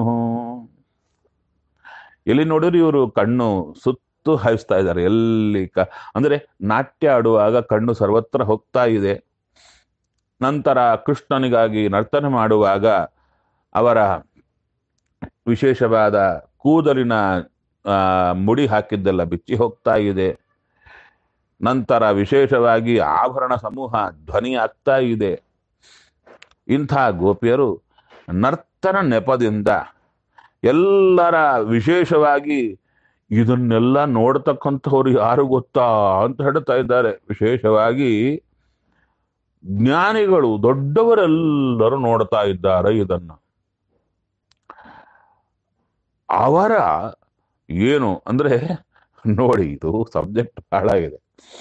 ಎಲ್ಲಿ ನೋಡಿದ್ರು ಇವರು ಕಣ್ಣು ಸುತ್ತು ಹಾಯಿಸ್ತಾ ಇದ್ದಾರೆ ಎಲ್ಲಿ ಕ ಅಂದ್ರೆ ನಾಟ್ಯ ಆಡುವಾಗ ಕಣ್ಣು ಸರ್ವತ್ರ ಹೋಗ್ತಾ ಇದೆ ನಂತರ ಕೃಷ್ಣನಿಗಾಗಿ ನರ್ತನೆ ಮಾಡುವಾಗ ಅವರ ವಿಶೇಷವಾದ ಕೂದಲಿನ ಆ, ಮುಡಿ ಹಾಕಿದ್ದೆಲ್ಲ ಬಿಚ್ಚಿ ಹೋಗ್ತಾ ಇದೆ ನಂತರ ವಿಶೇಷವಾಗಿ ಆಭರಣ ಸಮೂಹ ಧ್ವನಿ ಆಗ್ತಾ ಇದೆ ಇಂಥ ಗೋಪಿಯರು ನರ್ತನ ನೆಪದಿಂದ ಎಲ್ಲರ ವಿಶೇಷವಾಗಿ ಇದನ್ನೆಲ್ಲ ನೋಡ್ತಕ್ಕಂಥವ್ರು ಯಾರು ಗೊತ್ತಾ ಅಂತ ಹೇಳ್ತಾ ಇದ್ದಾರೆ ವಿಶೇಷವಾಗಿ ಜ್ಞಾನಿಗಳು ದೊಡ್ಡವರೆಲ್ಲರೂ ನೋಡ್ತಾ ಇದ್ದಾರೆ ಇದನ್ನ ಅವರ ಏನು ಅಂದ್ರೆ ನೋಡಿ ಇದು ಸಬ್ಜೆಕ್ಟ್ ಬಹಳ ಇದೆ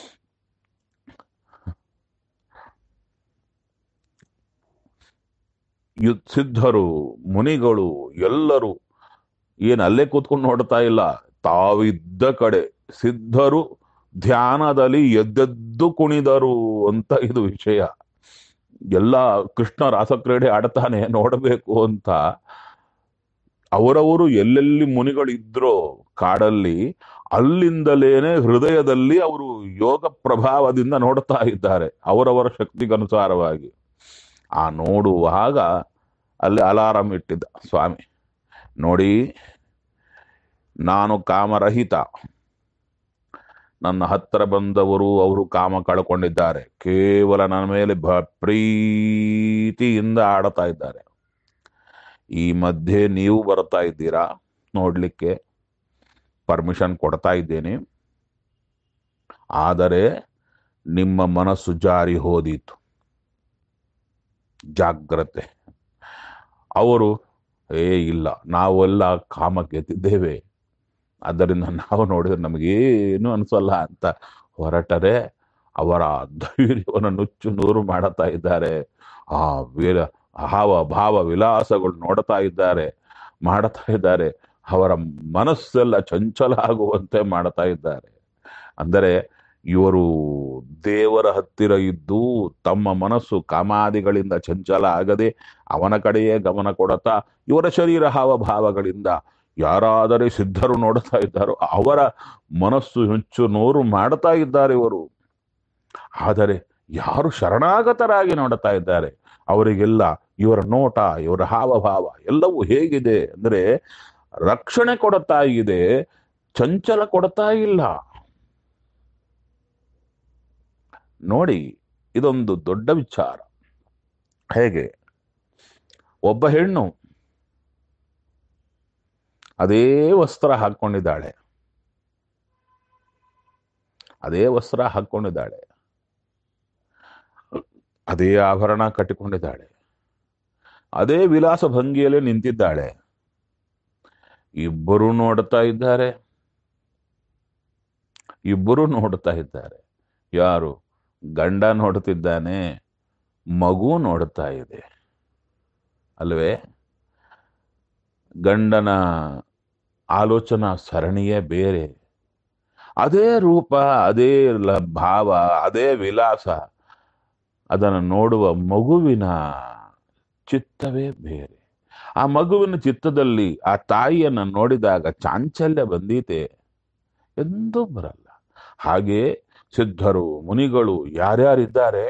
ಯು- ಸಿದ್ಧರು ಮುನಿಗಳು ಎಲ್ಲರೂ ಏನು ಅಲ್ಲೇ ಕೂತ್ಕೊಂಡು ನೋಡ್ತಾ ಇಲ್ಲ ತಾವಿದ್ದ ಕಡೆ ಸಿದ್ಧರು ಧ್ಯಾನದಲ್ಲಿ ಎದ್ದೆದ್ದು ಕುಣಿದರು ಅಂತ ಇದು ವಿಷಯ ಎಲ್ಲ ಕೃಷ್ಣ ರಾಸಕ್ರೀಡೆ ಆಡ್ತಾನೆ ನೋಡಬೇಕು ಅಂತ ಅವರವರು ಎಲ್ಲೆಲ್ಲಿ ಮುನಿಗಳಿದ್ರೋ ಕಾಡಲ್ಲಿ ಅಲ್ಲಿಂದಲೇನೆ ಹೃದಯದಲ್ಲಿ ಅವರು ಯೋಗ ಪ್ರಭಾವದಿಂದ ನೋಡ್ತಾ ಇದ್ದಾರೆ ಅವರವರ ಶಕ್ತಿಗನುಸಾರವಾಗಿ ಆ ನೋಡುವಾಗ ಅಲ್ಲಿ ಅಲಾರಂ ಇಟ್ಟಿದ್ದ ಸ್ವಾಮಿ ನೋಡಿ ನಾನು ಕಾಮರಹಿತ ನನ್ನ ಹತ್ತಿರ ಬಂದವರು ಅವರು ಕಾಮ ಕಳ್ಕೊಂಡಿದ್ದಾರೆ ಕೇವಲ ನನ್ನ ಮೇಲೆ ಭ ಪ್ರೀತಿಯಿಂದ ಆಡ್ತಾ ಇದ್ದಾರೆ ಈ ಮಧ್ಯೆ ನೀವು ಬರ್ತಾ ಇದ್ದೀರಾ ನೋಡ್ಲಿಕ್ಕೆ ಪರ್ಮಿಷನ್ ಕೊಡ್ತಾ ಇದ್ದೇನೆ ಆದರೆ ನಿಮ್ಮ ಮನಸ್ಸು ಜಾರಿ ಹೋದೀತು ಜಾಗ್ರತೆ ಅವರು ಏ ಇಲ್ಲ ನಾವೆಲ್ಲ ಕಾಮ ಗೆದ್ದಿದ್ದೇವೆ ಆದ್ದರಿಂದ ನಾವು ನೋಡಿದ್ರೆ ನಮಗೇನು ಅನಿಸಲ್ಲ ಅಂತ ಹೊರಟರೆ ಅವರ ಧೈರ್ಯವನ್ನು ನುಚ್ಚು ನೂರು ಮಾಡುತ್ತಾ ಇದ್ದಾರೆ ಆ ವೀರ ಹಾವ ಭಾವ ವಿಲಾಸಗಳು ನೋಡ್ತಾ ಇದ್ದಾರೆ ಮಾಡ್ತಾ ಇದ್ದಾರೆ ಅವರ ಮನಸ್ಸೆಲ್ಲ ಚಂಚಲ ಆಗುವಂತೆ ಮಾಡ್ತಾ ಇದ್ದಾರೆ ಅಂದರೆ ಇವರು ದೇವರ ಹತ್ತಿರ ಇದ್ದು ತಮ್ಮ ಮನಸ್ಸು ಕಾಮಾದಿಗಳಿಂದ ಚಂಚಲ ಆಗದೆ ಅವನ ಕಡೆಯೇ ಗಮನ ಕೊಡುತ್ತಾ ಇವರ ಶರೀರ ಹಾವಭಾವಗಳಿಂದ ಯಾರಾದರೆ ಸಿದ್ಧರು ನೋಡ್ತಾ ಇದ್ದಾರೋ ಅವರ ಮನಸ್ಸು ಹುಚ್ಚು ನೂರು ಮಾಡ್ತಾ ಇದ್ದಾರೆ ಇವರು ಆದರೆ ಯಾರು ಶರಣಾಗತರಾಗಿ ನೋಡ್ತಾ ಇದ್ದಾರೆ ಅವರಿಗೆಲ್ಲ ಇವರ ನೋಟ ಇವರ ಹಾವಭಾವ ಎಲ್ಲವೂ ಹೇಗಿದೆ ಅಂದ್ರೆ ರಕ್ಷಣೆ ಕೊಡುತ್ತಾ ಇದೆ ಚಂಚಲ ಕೊಡ್ತಾ ಇಲ್ಲ ನೋಡಿ ಇದೊಂದು ದೊಡ್ಡ ವಿಚಾರ ಹೇಗೆ ಒಬ್ಬ ಹೆಣ್ಣು ಅದೇ ವಸ್ತ್ರ ಹಾಕೊಂಡಿದ್ದಾಳೆ ಅದೇ ವಸ್ತ್ರ ಹಾಕೊಂಡಿದ್ದಾಳೆ ಅದೇ ಆಭರಣ ಕಟ್ಟಿಕೊಂಡಿದ್ದಾಳೆ ಅದೇ ವಿಲಾಸ ಭಂಗಿಯಲ್ಲಿ ನಿಂತಿದ್ದಾಳೆ ಇಬ್ಬರು ನೋಡ್ತಾ ಇದ್ದಾರೆ ಇಬ್ಬರು ನೋಡ್ತಾ ಇದ್ದಾರೆ ಯಾರು ಗಂಡ ನೋಡ್ತಿದ್ದಾನೆ ಮಗು ನೋಡ್ತಾ ಇದೆ ಅಲ್ವೇ ಗಂಡನ ಆಲೋಚನಾ ಸರಣಿಯೇ ಬೇರೆ ಅದೇ ರೂಪ ಅದೇ ಲ- ಭಾವ ಅದೇ ವಿಲಾಸ ಅದನ್ನು ನೋಡುವ ಮಗುವಿನ ಚಿತ್ತವೇ ಬೇರೆ ಆ ಮಗುವಿನ ಚಿತ್ತದಲ್ಲಿ ಆ ತಾಯಿಯನ್ನ ನೋಡಿದಾಗ ಚಾಂಚಲ್ಯ ಬಂದೀತೆ ಎಂದೂ ಬರಲ್ಲ ಹಾಗೆ ಸಿದ್ಧರು ಮುನಿಗಳು ಯಾರ್ಯಾರಿದ್ದಾರೆ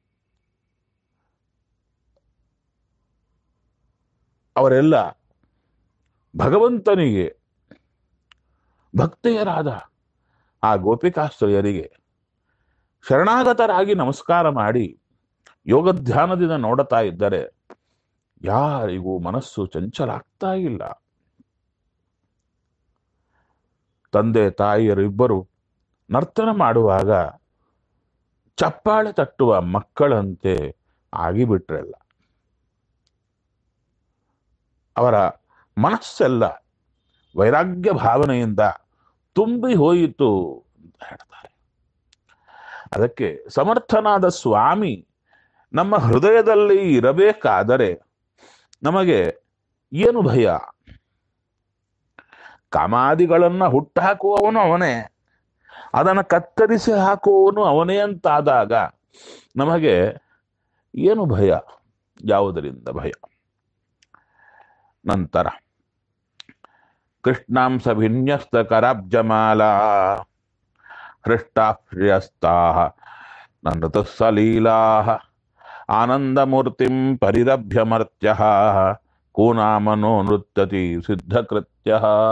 ಅವರೆಲ್ಲ ಭಗವಂತನಿಗೆ ಭಕ್ತೆಯರಾದ ಆ ಗೋಪಿಕಾಶ್ರಯರಿಗೆ ಶರಣಾಗತರಾಗಿ ನಮಸ್ಕಾರ ಮಾಡಿ ಯೋಗಧ್ಯಾನದಿಂದ ನೋಡುತ್ತಾ ಇದ್ದರೆ ಯಾರಿಗೂ ಮನಸ್ಸು ಚಂಚಲ ಆಗ್ತಾ ಇಲ್ಲ ತಂದೆ ತಾಯಿಯರಿಬ್ಬರು ನರ್ತನ ಮಾಡುವಾಗ ಚಪ್ಪಾಳೆ ತಟ್ಟುವ ಮಕ್ಕಳಂತೆ ಆಗಿಬಿಟ್ರಲ್ಲ ಅವರ ಮನಸ್ಸೆಲ್ಲ ವೈರಾಗ್ಯ ಭಾವನೆಯಿಂದ ತುಂಬಿ ಹೋಯಿತು ಅಂತ ಹೇಳ್ತಾರೆ ಅದಕ್ಕೆ ಸಮರ್ಥನಾದ ಸ್ವಾಮಿ ನಮ್ಮ ಹೃದಯದಲ್ಲಿ ಇರಬೇಕಾದರೆ ನಮಗೆ ಏನು ಭಯ ಕಾಮಾದಿಗಳನ್ನ ಹುಟ್ಟಾಕುವವನು ಅವನೇ ಅದನ್ನು ಕತ್ತರಿಸಿ ಹಾಕುವವನು ಅವನೇ ಅಂತಾದಾಗ ನಮಗೆ ಏನು ಭಯ ಯಾವುದರಿಂದ ಭಯ ನಂತರ ಕೃಷ್ಣಾಂಶ ವಿನ್ಯಸ್ತ ಕರಾಬ್ಜಮಾಲಾ ಹೃಷ್ಟಾಶ್ರಿಯಸ್ತಾ ನೃತಸಲೀಲಾ ಆನಂದಮೂರ್ತಿಂ ಪರಿರಭ್ಯಮರ್ತ್ಯ ಕೂನಾಮನೋ ನೃತ್ಯತಿ ಸಿದ್ಧಕೃತ್ಯ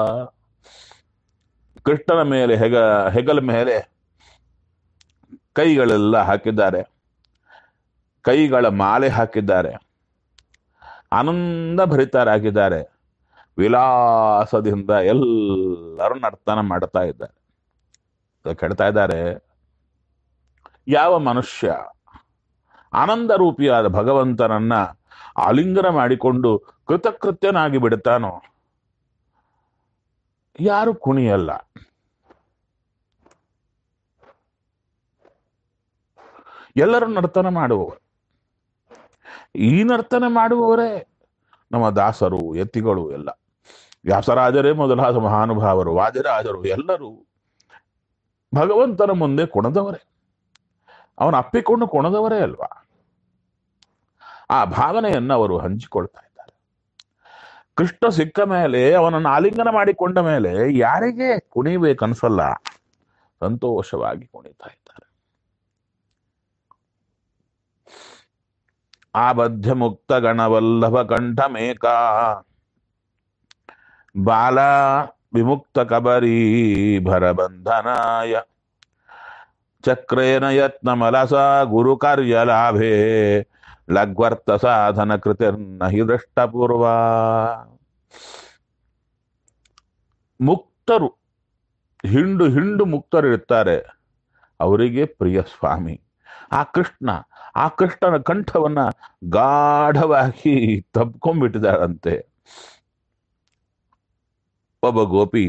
ಕೃಷ್ಣನ ಮೇಲೆ ಹೆಗ ಹೆಗಲ ಮೇಲೆ ಕೈಗಳೆಲ್ಲ ಹಾಕಿದ್ದಾರೆ ಕೈಗಳ ಮಾಲೆ ಹಾಕಿದ್ದಾರೆ ಆನಂದ ಭರಿತರಾಗಿದ್ದಾರೆ ವಿಲಾಸದಿಂದ ಎಲ್ಲರೂ ನರ್ತನ ಮಾಡ್ತಾ ಇದ್ದಾರೆ ಅದಕ್ಕೆ ಹೇಳ್ತಾ ಇದ್ದಾರೆ ಯಾವ ಮನುಷ್ಯ ಆನಂದ ರೂಪಿಯಾದ ಭಗವಂತನನ್ನ ಆಲಿಂಗನ ಮಾಡಿಕೊಂಡು ಕೃತಕೃತ್ಯನಾಗಿ ಬಿಡುತ್ತಾನೋ ಯಾರು ಕುಣಿಯಲ್ಲ ಎಲ್ಲರೂ ನರ್ತನ ಮಾಡುವವರು ಈ ನರ್ತನ ಮಾಡುವವರೇ ನಮ್ಮ ದಾಸರು ಯತಿಗಳು ಎಲ್ಲ ವ್ಯಾಸರಾಜರೇ ಮೊದಲಾದ ಮಹಾನುಭಾವರು ವಾದಿರಾಜರು ಎಲ್ಲರೂ ಭಗವಂತನ ಮುಂದೆ ಕುಣದವರೇ ಅವನ ಅಪ್ಪಿಕೊಂಡು ಕುಣದವರೇ ಅಲ್ವಾ ಆ ಭಾವನೆಯನ್ನು ಅವರು ಹಂಚಿಕೊಳ್ತಾ ಇದ್ದಾರೆ ಕೃಷ್ಣ ಸಿಕ್ಕ ಮೇಲೆ ಅವನನ್ನು ಆಲಿಂಗನ ಮಾಡಿಕೊಂಡ ಮೇಲೆ ಯಾರಿಗೆ ಕುಣಿಬೇಕನ್ಸಲ್ಲ ಸಂತೋಷವಾಗಿ ಕುಣಿತಾ ಇದ್ದಾರೆ ಆಬದ್ಧ ಮುಕ್ತ ಗಣವಲ್ಲಭ ಕಂಠಮೇಕ ಬಾಲ ವಿಮುಕ್ತ ಕಬರಿ ಭರಬಂಧನಾಯ ಚಕ್ರೇನ ಯತ್ನ ಮಲಸ ಗುರು ಕಾರ್ಯ ಲಾಭೆ ಲಗ್ವರ್ತ ಸಾಧನ ಕೃತಿರ್ನ ಹಿ ದೃಷ್ಟಪೂರ್ವ ಮುಕ್ತರು ಹಿಂಡು ಹಿಂಡು ಮುಕ್ತರು ಇರ್ತಾರೆ ಅವರಿಗೆ ಪ್ರಿಯ ಸ್ವಾಮಿ ಆ ಕೃಷ್ಣ ಆ ಕೃಷ್ಣನ ಕಂಠವನ್ನ ಗಾಢವಾಗಿ ತಬ್ಕೊಂಡ್ಬಿಟ್ಟಿದ್ದಾಳಂತೆ ಒಬ್ಬ ಗೋಪಿ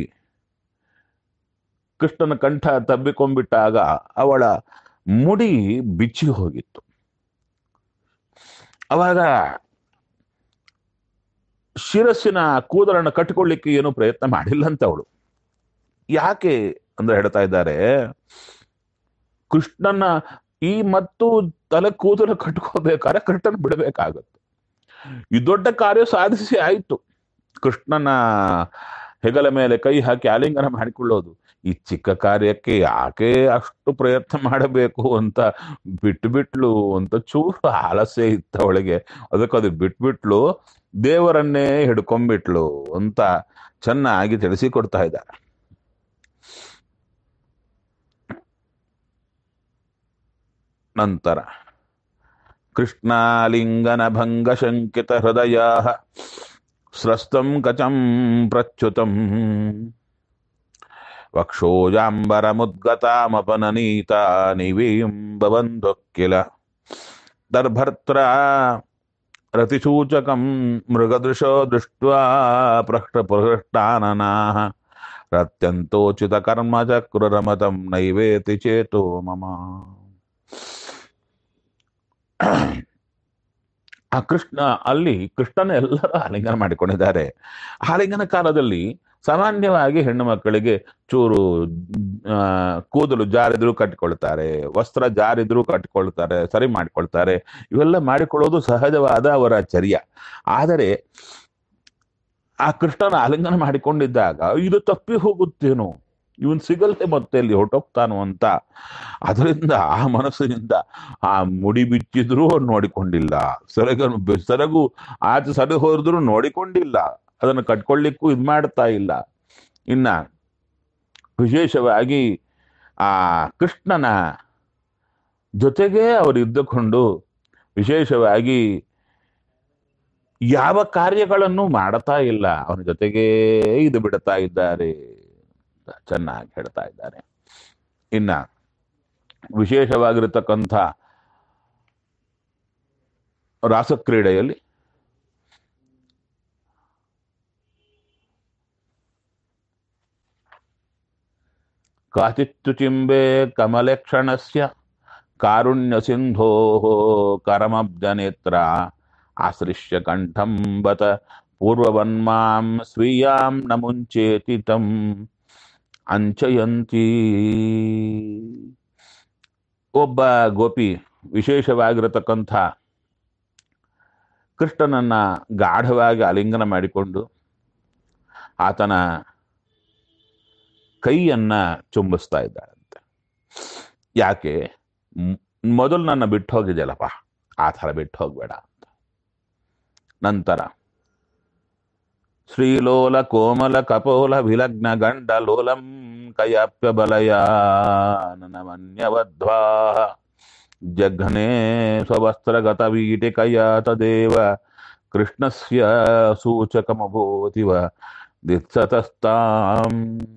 ಕೃಷ್ಣನ ಕಂಠ ತಬ್ಬಿಕೊಂಡ್ಬಿಟ್ಟಾಗ ಅವಳ ಮುಡಿ ಬಿಚ್ಚಿ ಹೋಗಿತ್ತು ಅವಾಗ ಶಿರಸ್ಸಿನ ಕೂದಲನ್ನು ಕಟ್ಟಿಕೊಳ್ಳಿಕ್ಕೆ ಏನು ಪ್ರಯತ್ನ ಮಾಡಿಲ್ಲ ಅಂತ ಅವಳು ಯಾಕೆ ಅಂದ್ರೆ ಹೇಳ್ತಾ ಇದ್ದಾರೆ ಕೃಷ್ಣನ ಈ ಮತ್ತು ತಲೆ ಕೂದಲು ಕಟ್ಕೋಬೇಕಾದ್ರೆ ಕೃಷ್ಣನ ಬಿಡಬೇಕಾಗತ್ತೆ ಈ ದೊಡ್ಡ ಕಾರ್ಯ ಸಾಧಿಸಿ ಆಯ್ತು ಕೃಷ್ಣನ ಹೆಗಲ ಮೇಲೆ ಕೈ ಹಾಕಿ ಆಲಿಂಗನ ಮಾಡಿಕೊಳ್ಳೋದು ಈ ಚಿಕ್ಕ ಕಾರ್ಯಕ್ಕೆ ಯಾಕೆ ಅಷ್ಟು ಪ್ರಯತ್ನ ಮಾಡಬೇಕು ಅಂತ ಬಿಟ್ಟು ಬಿಟ್ಲು ಅಂತ ಚೂರು ಆಲಸ್ಯ ಇತ್ತ ಅವಳಿಗೆ ಅದಕ್ಕೆ ಅದು ಬಿಟ್ಬಿಟ್ಲು ದೇವರನ್ನೇ ಹಿಡ್ಕೊಂಡ್ಬಿಟ್ಲು ಅಂತ ಚೆನ್ನಾಗಿ ತಿಳಿಸಿಕೊಡ್ತಾ ಇದ್ದಾರೆ ನಂತರ ಕೃಷ್ಣಾಲಿಂಗನ ಭಂಗ ಶಂಕಿತ ಹೃದಯ ಸ್ರಸ್ತಂ ಕಚಂ ಪ್ರಚ್ಯುತಂ ವಕ್ಷೋಜಾಂಬರ ಮುದ್ಗತಾಮಪನನೀತ ನಿವೀಂ ಭವಂತು ಕಿಲ ದರ್ಭರ್ತ್ರ ರತಿಸೂಚಕಂ ಮೃಗದೃಶೋ ದೃಷ್ಟ್ವಾ ಪೃಷ್ಟ ಪ್ರಹೃಷ್ಟಾನನಾಃ ರತ್ಯಂತೋಚಿತ ಕರ್ಮ ಚಕ್ರರಮತಂ ನೈವೇತಿ ಚೇತೋ ಮಮ ಆ ಕೃಷ್ಣ ಅಲ್ಲಿ ಕೃಷ್ಣನ ಎಲ್ಲರೂ ಆಲಿಂಗನ ಮಾಡಿಕೊಂಡಿದ್ದಾರೆ ಆಲಿಂಗನ ಕಾಲದಲ್ಲಿ ಸಾಮಾನ್ಯವಾಗಿ ಹೆಣ್ಣು ಮಕ್ಕಳಿಗೆ ಚೂರು ಆ, ಕೂದಲು ಜಾರಿದ್ರು ಕಟ್ಟಿಕೊಳ್ತಾರೆ ವಸ್ತ್ರ ಜಾರಿದ್ರು ಕಟ್ಟಿಕೊಳ್ತಾರೆ ಸರಿ ಮಾಡಿಕೊಳ್ತಾರೆ ಇವೆಲ್ಲ ಮಾಡಿಕೊಳ್ಳೋದು ಸಹಜವಾದ ಅವರ ಚರ್ಯ ಆದರೆ ಆ ಕೃಷ್ಣನ ಆಲಿಂಗನ ಮಾಡಿಕೊಂಡಿದ್ದಾಗ ಇದು ತಪ್ಪಿ ಹೋಗುತ್ತೇನೋ ಇವನ್ ಸಿಗಲ್ದೆ ಮತ್ತೆ ಅಲ್ಲಿ ಹೊರಟೋಗ್ತಾನೋ ಅಂತ ಅದರಿಂದ ಆ ಮನಸ್ಸಿನಿಂದ ಆ ಮುಡಿ ಬಿಚ್ಚಿದ್ರೂ ಅವ್ರು ನೋಡಿಕೊಂಡಿಲ್ಲ ಸೆರಗ ಸೆರಗು ಆಚೆ ಸರಿ ಹೋದ್ರು ನೋಡಿಕೊಂಡಿಲ್ಲ ಅದನ್ನು ಕಟ್ಕೊಳ್ಳಿಕ್ಕೂ ಇದು ಮಾಡ್ತಾ ಇಲ್ಲ ಇನ್ನ ವಿಶೇಷವಾಗಿ ಆ ಕೃಷ್ಣನ ಜೊತೆಗೆ ಅವರು ಇದ್ದುಕೊಂಡು ವಿಶೇಷವಾಗಿ ಯಾವ ಕಾರ್ಯಗಳನ್ನು ಮಾಡ್ತಾ ಇಲ್ಲ ಅವನ ಜೊತೆಗೇ ಇದು ಬಿಡ್ತಾ ಇದ್ದಾರೆ ಅಂತ ಚೆನ್ನಾಗಿ ಹೇಳ್ತಾ ಇದ್ದಾರೆ ಇನ್ನ ವಿಶೇಷವಾಗಿರತಕ್ಕಂಥ ರಾಸಕ್ರೀಡೆಯಲ್ಲಿ ಕಾಚಿತ್ತು ಚಿಂಬೆ ಕಮಲೇಕ್ಷಣಸ್ಯ ಕಾರುಣ್ಯ ಸಿಂಧೋ ಕರಮಬ್ಜನೇತ್ರ ಆಶ್ರಿಷ್ಯ ಕಂಠಂ ಬತ ಪೂರ್ವವನ್ಮಾಂ ಸ್ವೀಯಾಂ ನ ಮುಂಚೇತಿ ತಂ ಅಂಚಯಂತಿ ಒಬ್ಬ ಗೋಪಿ ವಿಶೇಷವಾಗಿರತಕ್ಕಂಥ ಕೃಷ್ಣನನ್ನ ಗಾಢವಾಗಿ ಆಲಿಂಗನ ಮಾಡಿಕೊಂಡು ಆತನ ಕೈಯನ್ನ ಚುಂಬಿಸ್ತಾ ಇದ್ದಾಳಂತೆ ಯಾಕೆ ಮ್- ಮೊದಲು ನನ್ನ ಬಿಟ್ಟು ಹೋಗಿದೆಯಲ್ಲಪ್ಪ ಆ ಥರ ಬಿಟ್ಟು ಹೋಗ್ಬೇಡ ಅಂತ ನಂತರ ಶ್ರೀಲೋಲ ಕೋಮಲ ಕಪೋಲ ವಿಲಗ್ನ ಗಂಡ ಲೋಲಂ ಕಯಾಪ್ಯ ಬಲಯ ನನಮನ್ಯವಧ್ವಾ ಜಘ್ನೆ ಸ್ವವಸ್ತ್ರಗತ ವೀಟಿಕಯ ತದೇವ ಕೃಷ್ಣಸ್ಯ ಸೂಚಕಮಭೂತಿವ ದಿತ್ಸತಸ್ತಾಂ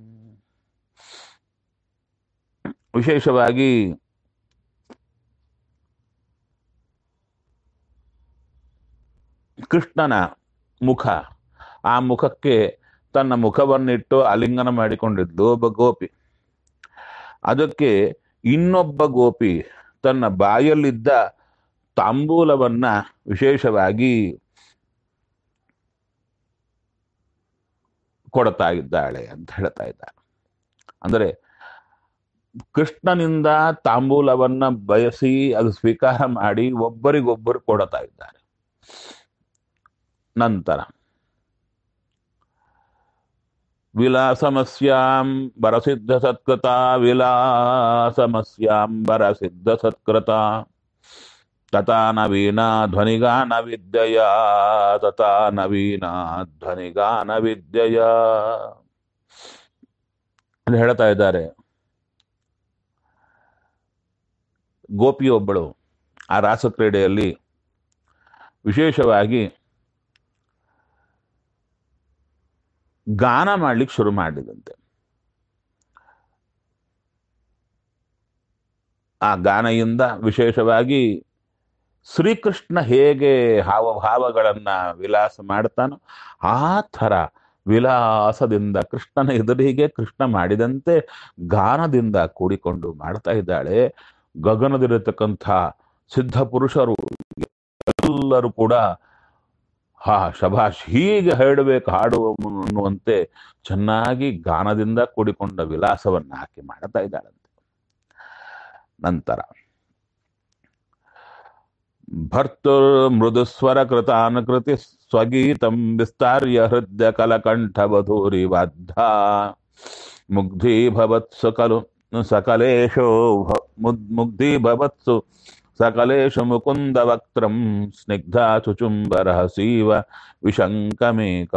ವಿಶೇಷವಾಗಿ ಕೃಷ್ಣನ ಮುಖ ಆ ಮುಖಕ್ಕೆ ತನ್ನ ಮುಖವನ್ನಿಟ್ಟು ಆಲಿಂಗನ ಮಾಡಿಕೊಂಡಿದ್ದು ಒಬ್ಬ ಗೋಪಿ ಅದಕ್ಕೆ ಇನ್ನೊಬ್ಬ ಗೋಪಿ ತನ್ನ ಬಾಯಲ್ಲಿದ್ದ ತಾಂಬೂಲವನ್ನ ವಿಶೇಷವಾಗಿ ಕೊಡ್ತಾ ಇದ್ದಾಳೆ ಅಂತ ಹೇಳ್ತಾ ಇದ್ದಾರೆ ಅಂದರೆ ಕೃಷ್ಣನಿಂದ ತಾಂಬೂಲವನ್ನ ಬಯಸಿ ಅದು ಸ್ವೀಕಾರ ಮಾಡಿ ಒಬ್ಬರಿಗೊಬ್ಬರು ಕೊಡ್ತಾ ಇದ್ದಾರೆ ನಂತರ ವಿಲಾಸಮಸ್ಯಾಂ ಬರಸಿದ್ಧ ಸತ್ಕೃತ ವಿಲಾಸಮಸ್ಯಾಂ ಬರಸಿದ್ಧ ಸತ್ಕೃತ ತಥಾ ನವೀನ ಧ್ವನಿಗಾನ ವಿದ್ಯೆಯ ತಥಾ ನವೀನ ಧ್ವನಿಗಾನ ವಿದ್ಯೆಯ ಅಲ್ಲಿ ಹೇಳ್ತಾ ಇದ್ದಾರೆ ಗೋಪಿಯೊಬ್ಬಳು ಆ ರಾಸಕ್ರೀಡೆಯಲ್ಲಿ ವಿಶೇಷವಾಗಿ ಗಾನ ಮಾಡ್ಲಿಕ್ಕೆ ಶುರು ಮಾಡಿದಂತೆ ಆ ಗಾನೆಯಿಂದ ವಿಶೇಷವಾಗಿ ಶ್ರೀಕೃಷ್ಣ ಹೇಗೆ ಹಾವಭಾವಗಳನ್ನ ವಿಲಾಸ ಮಾಡ್ತಾನೋ ಆ ಥರ ವಿಲಾಸದಿಂದ ಕೃಷ್ಣನ ಎದುರಿಗೆ ಕೃಷ್ಣ ಮಾಡಿದಂತೆ ಗಾನದಿಂದ ಕೂಡಿಕೊಂಡು ಮಾಡ್ತಾ ಇದ್ದಾಳೆ ಗಗನದಲ್ಲಿರತಕ್ಕಂಥ ಸಿದ್ಧ ಪುರುಷರು ಎಲ್ಲರೂ ಕೂಡ ಹಾ ಶಭಾಷ್ ಹೀಗೆ ಹೇಳಬೇಕು ಹಾಡು ಅನ್ನುವಂತೆ ಚೆನ್ನಾಗಿ ಗಾನದಿಂದ ಕೂಡಿಕೊಂಡ ವಿಲಾಸವನ್ನ ಹಾಕಿ ಮಾಡ್ತಾ ಇದ್ದಾಳಂತೆ ನಂತರ ಭರ್ತುರ್ ಮೃದುಸ್ವರ ಕೃತಾನುಕೃತಿ ಸ್ವಗೀತಂ ವಿಸ್ತಾರ್ಯ ಹೃದಯ ಕಲಕಂಠ ವಧೂರಿ ಬದ್ಧ ಮುಗ್ಧಿ ಭವತ್ಸು ಕಲು ಸಕಲೇಶೋ ಭ- ಮುದ್- ಮುಗ್ಧಿ ಭವತ್ಸು ಸಕಲೇಶು ಮುಕುಂದ ವಕ್ತ್ರಂ ಸ್ನಿಗ್ಧ ಚುಚುಂಬರ ಹಸೀವ ವಿಶಂಕಮೇಕ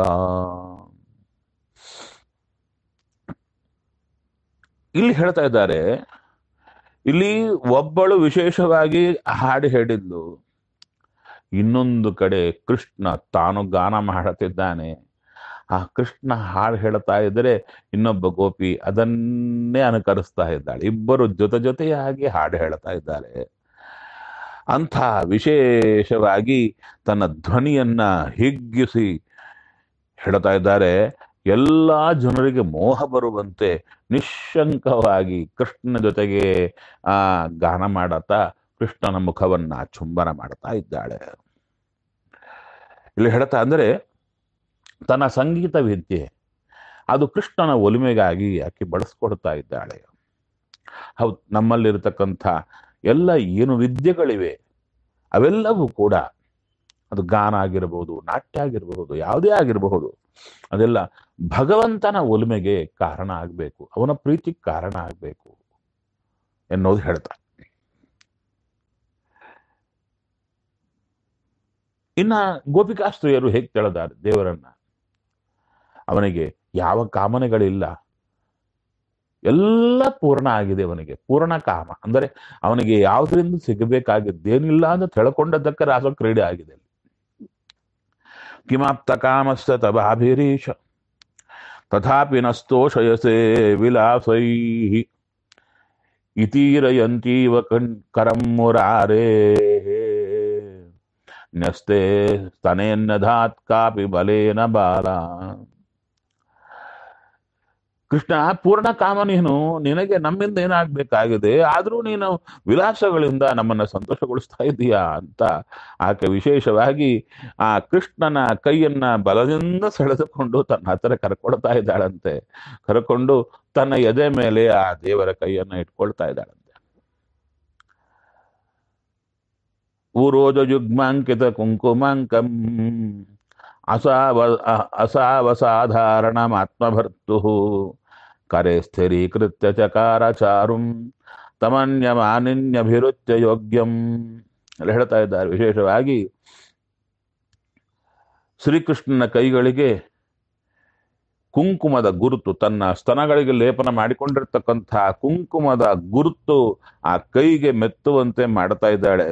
ಇಲ್ಲಿ ಹೇಳ್ತಾ ಇದ್ದಾರೆ ಇಲ್ಲಿ ಒಬ್ಬಳು ವಿಶೇಷವಾಗಿ ಹಾಡು ಹೇಳಿದ್ಲು ಇನ್ನೊಂದು ಕಡೆ ಕೃಷ್ಣ ತಾನು ಗಾನ ಮಾಡುತ್ತಿದ್ದಾನೆ ಆ ಕೃಷ್ಣ ಹಾಡು ಹೇಳ್ತಾ ಇದ್ದರೆ ಇನ್ನೊಬ್ಬ ಗೋಪಿ ಅದನ್ನೇ ಅನುಕರಿಸ್ತಾ ಇದ್ದಾಳೆ ಇಬ್ಬರು ಜೊತೆ ಜೊತೆಯಾಗಿ ಹಾಡು ಹೇಳ್ತಾ ಇದ್ದಾರೆ ಅಂಥ ವಿಶೇಷವಾಗಿ ತನ್ನ ಧ್ವನಿಯನ್ನ ಹಿಗ್ಗಿಸಿ ಹೇಳ್ತಾ ಇದ್ದಾರೆ ಎಲ್ಲ ಜನರಿಗೆ ಮೋಹ ಬರುವಂತೆ ನಿಶಂಕವಾಗಿ ಕೃಷ್ಣನ ಜೊತೆಗೆ ಆ ಗಾನ ಮಾಡತಾ ಕೃಷ್ಣನ ಮುಖವನ್ನ ಚುಂಬನ ಮಾಡ್ತಾ ಇದ್ದಾಳೆ ಇಲ್ಲಿ ಹೇಳ್ತಾ ಅಂದ್ರೆ ತನ್ನ ಸಂಗೀತ ವಿದ್ಯೆ ಅದು ಕೃಷ್ಣನ ಒಲಿಮೆಗಾಗಿ ಆಕೆ ಬಳಸ್ಕೊಡ್ತಾ ಇದ್ದಾಳೆ ಹೌದು ನಮ್ಮಲ್ಲಿರತಕ್ಕಂಥ ಎಲ್ಲ ಏನು ವಿದ್ಯೆಗಳಿವೆ ಅವೆಲ್ಲವೂ ಕೂಡ ಅದು ಗಾನ ಆಗಿರಬಹುದು ನಾಟ್ಯ ಆಗಿರಬಹುದು ಯಾವುದೇ ಆಗಿರಬಹುದು ಅದೆಲ್ಲ ಭಗವಂತನ ಒಲಿಮೆಗೆ ಕಾರಣ ಆಗಬೇಕು ಅವನ ಪ್ರೀತಿಗೆ ಕಾರಣ ಆಗಬೇಕು ಎನ್ನುವುದು ಹೇಳ್ತಾ ಇನ್ನ ಗೋಪಿಕಾಸ್ತ್ರೀಯರು ಹೇಗೆ ಕೇಳಿದ್ದಾರೆ ದೇವರನ್ನ ಅವನಿಗೆ ಯಾವ ಕಾಮನೆಗಳಿಲ್ಲ ಎಲ್ಲ ಪೂರ್ಣ ಆಗಿದೆ ಅವನಿಗೆ ಪೂರ್ಣ ಕಾಮ ಅಂದರೆ ಅವನಿಗೆ ಯಾವುದರಿಂದ ಸಿಗಬೇಕಾಗಿದ್ದೇನಿಲ್ಲ ಅಂತ ತಿಳ್ಕೊಂಡದ್ದಕ್ಕೆ ರಾಸ ಕ್ರೀಡೆ ಆಗಿದೆ ಕಿಮಾಪ್ತ ಕಾಮಸ್ತ ತವಾಭಿರೀಶ ತಥಾಪಿ ನಸ್ತೋಷಯಸೆ ವಿಲಾಸೈ ಇತೀರಯಂತೀವ ಕಣ್ ಕರಂ ಮುರಾರೇ ನ್ಯಸ್ತೆ ಸ್ತನೇನ್ನಧಾತ್ ಕಾಪಿ ಬಲೇನ ಬಾಲ ಕೃಷ್ಣ ಪೂರ್ಣ ಕಾಮ ನೀನು ನಿನಗೆ ನಮ್ಮಿಂದ ಏನಾಗ್ಬೇಕಾಗಿದೆ ಆದ್ರೂ ನೀನು ವಿಲಾಸಗಳಿಂದ ನಮ್ಮನ್ನ ಸಂತೋಷಗೊಳಿಸ್ತಾ ಇದೀಯಾ ಅಂತ ಆಕೆ ವಿಶೇಷವಾಗಿ ಆ ಕೃಷ್ಣನ ಕೈಯನ್ನ ಬಲದಿಂದ ಸೆಳೆದುಕೊಂಡು ತನ್ನ ಹತ್ತಿರ ಕರ್ಕೊಳ್ತಾ ಇದ್ದಾಳಂತೆ ಕರ್ಕೊಂಡು ತನ್ನ ಎದೆ ಮೇಲೆ ಆ ದೇವರ ಕೈಯನ್ನ ಇಟ್ಕೊಳ್ತಾ ಇದ್ದಾಳಂತೆ ಊರೋಜ ಯುಗ್ಮಾಂಕಿತ ಕುಂಕುಮಾಂಕಂ ಅಸಾವ ಅ- ಅಸಾವಸಾಧಾರಣಮಾತ್ಮಭರ್ತು ಕರೆ ಸ್ಥಿರೀಕೃತ್ಯ ಚಕಾರ ಚಾರುಂ ತಮನ್ಯಮಾನಿನ್ಯಭಿರುಚ್ಯ ಯೋಗ್ಯಂ ಎಲ್ಲ ಹೇಳ್ತಾ ಇದ್ದಾರೆ ವಿಶೇಷವಾಗಿ ಶ್ರೀಕೃಷ್ಣನ ಕೈಗಳಿಗೆ ಕುಂಕುಮದ ಗುರುತು ತನ್ನ ಸ್ತನಗಳಿಗೆ ಲೇಪನ ಮಾಡಿಕೊಂಡಿರ್ತಕ್ಕಂಥ ಕುಂಕುಮದ ಗುರುತು ಆ ಕೈಗೆ ಮೆತ್ತುವಂತೆ ಮಾಡ್ತಾ ಇದ್ದಾಳೆ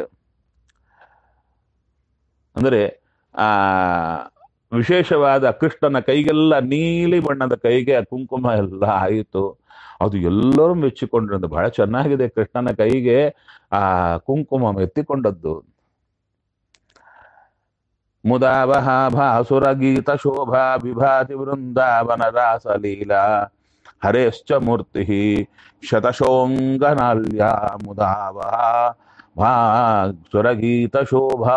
ಅಂದರೆ ಆ ವಿಶೇಷವಾದ ಕೃಷ್ಣನ ಕೈಗೆಲ್ಲ ನೀಲಿ ಬಣ್ಣದ ಕೈಗೆ ಆ ಕುಂಕುಮ ಎಲ್ಲ ಆಯಿತು ಅದು ಎಲ್ಲರೂ ಮೆಚ್ಚಿಕೊಂಡ್ರು ಬಹಳ ಚೆನ್ನಾಗಿದೆ ಕೃಷ್ಣನ ಕೈಗೆ ಆ ಕುಂಕುಮ ಮೆತ್ತಿಕೊಂಡದ್ದು ಮುದಾವಹ ಭಾಸುರ ಗೀತ ಶೋಭಾ ವಿಭಾತಿ ವೃಂದಾವನ ರಾಸ ಲೀಲಾ ಹರೇಶ್ಚ ಮೂರ್ತಿ ಶತಶೋಂಗನಾಲ್ಯ ಮುದಾವಹ ಭಾಸುರ ಗೀತ ಶೋಭಾ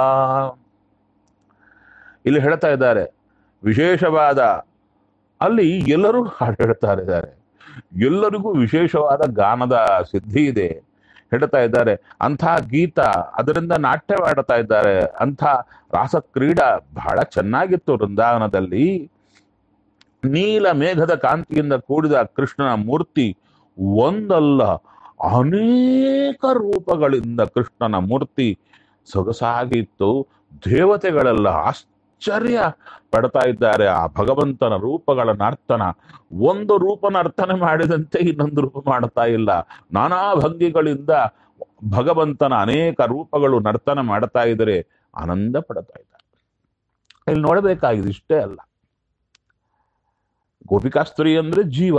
ಇಲ್ಲಿ ಹೇಳ್ತಾ ಇದ್ದಾರೆ ವಿಶೇಷವಾದ ಅಲ್ಲಿ ಎಲ್ಲರೂ ಹಾಡು ಹೇಳ್ತಾ ಇದ್ದಾರೆ ಎಲ್ಲರಿಗೂ ವಿಶೇಷವಾದ ಗಾನದ ಸಿದ್ಧಿ ಇದೆ ಹೇಳ್ತಾ ಇದ್ದಾರೆ ಅಂಥ ಗೀತ ಅದರಿಂದ ನಾಟ್ಯವಾಡ್ತಾ ಇದ್ದಾರೆ ಅಂಥ ರಾಸ ಕ್ರೀಡಾ ಬಹಳ ಚೆನ್ನಾಗಿತ್ತು ವೃಂದಾವನದಲ್ಲಿ ನೀಲ ಮೇಘದ ಕಾಂತಿಯಿಂದ ಕೂಡಿದ ಕೃಷ್ಣನ ಮೂರ್ತಿ ಒಂದಲ್ಲ ಅನೇಕ ರೂಪಗಳಿಂದ ಕೃಷ್ಣನ ಮೂರ್ತಿ ಸೊಗಸಾಗಿತ್ತು ದೇವತೆಗಳೆಲ್ಲ ಆಶ್ಚರ್ಯ ಪಡ್ತಾ ಇದ್ದಾರೆ ಆ ಭಗವಂತನ ರೂಪಗಳ ನರ್ತನ ಒಂದು ರೂಪ ನರ್ತನೆ ಮಾಡಿದಂತೆ ಇನ್ನೊಂದು ರೂಪ ಮಾಡ್ತಾ ಇಲ್ಲ ನಾನಾ ಭಂಗಿಗಳಿಂದ ಭಗವಂತನ ಅನೇಕ ರೂಪಗಳು ನರ್ತನ ಮಾಡ್ತಾ ಇದ್ದಾರೆ ಆನಂದ ಪಡ್ತಾ ಇದ್ದಾರೆ ಇಲ್ಲಿ ನೋಡಬೇಕಾಗಿದೆ ಇಷ್ಟೇ ಅಲ್ಲ ಗೋಪಿಕಾಸ್ತ್ರೀ ಅಂದ್ರೆ ಜೀವ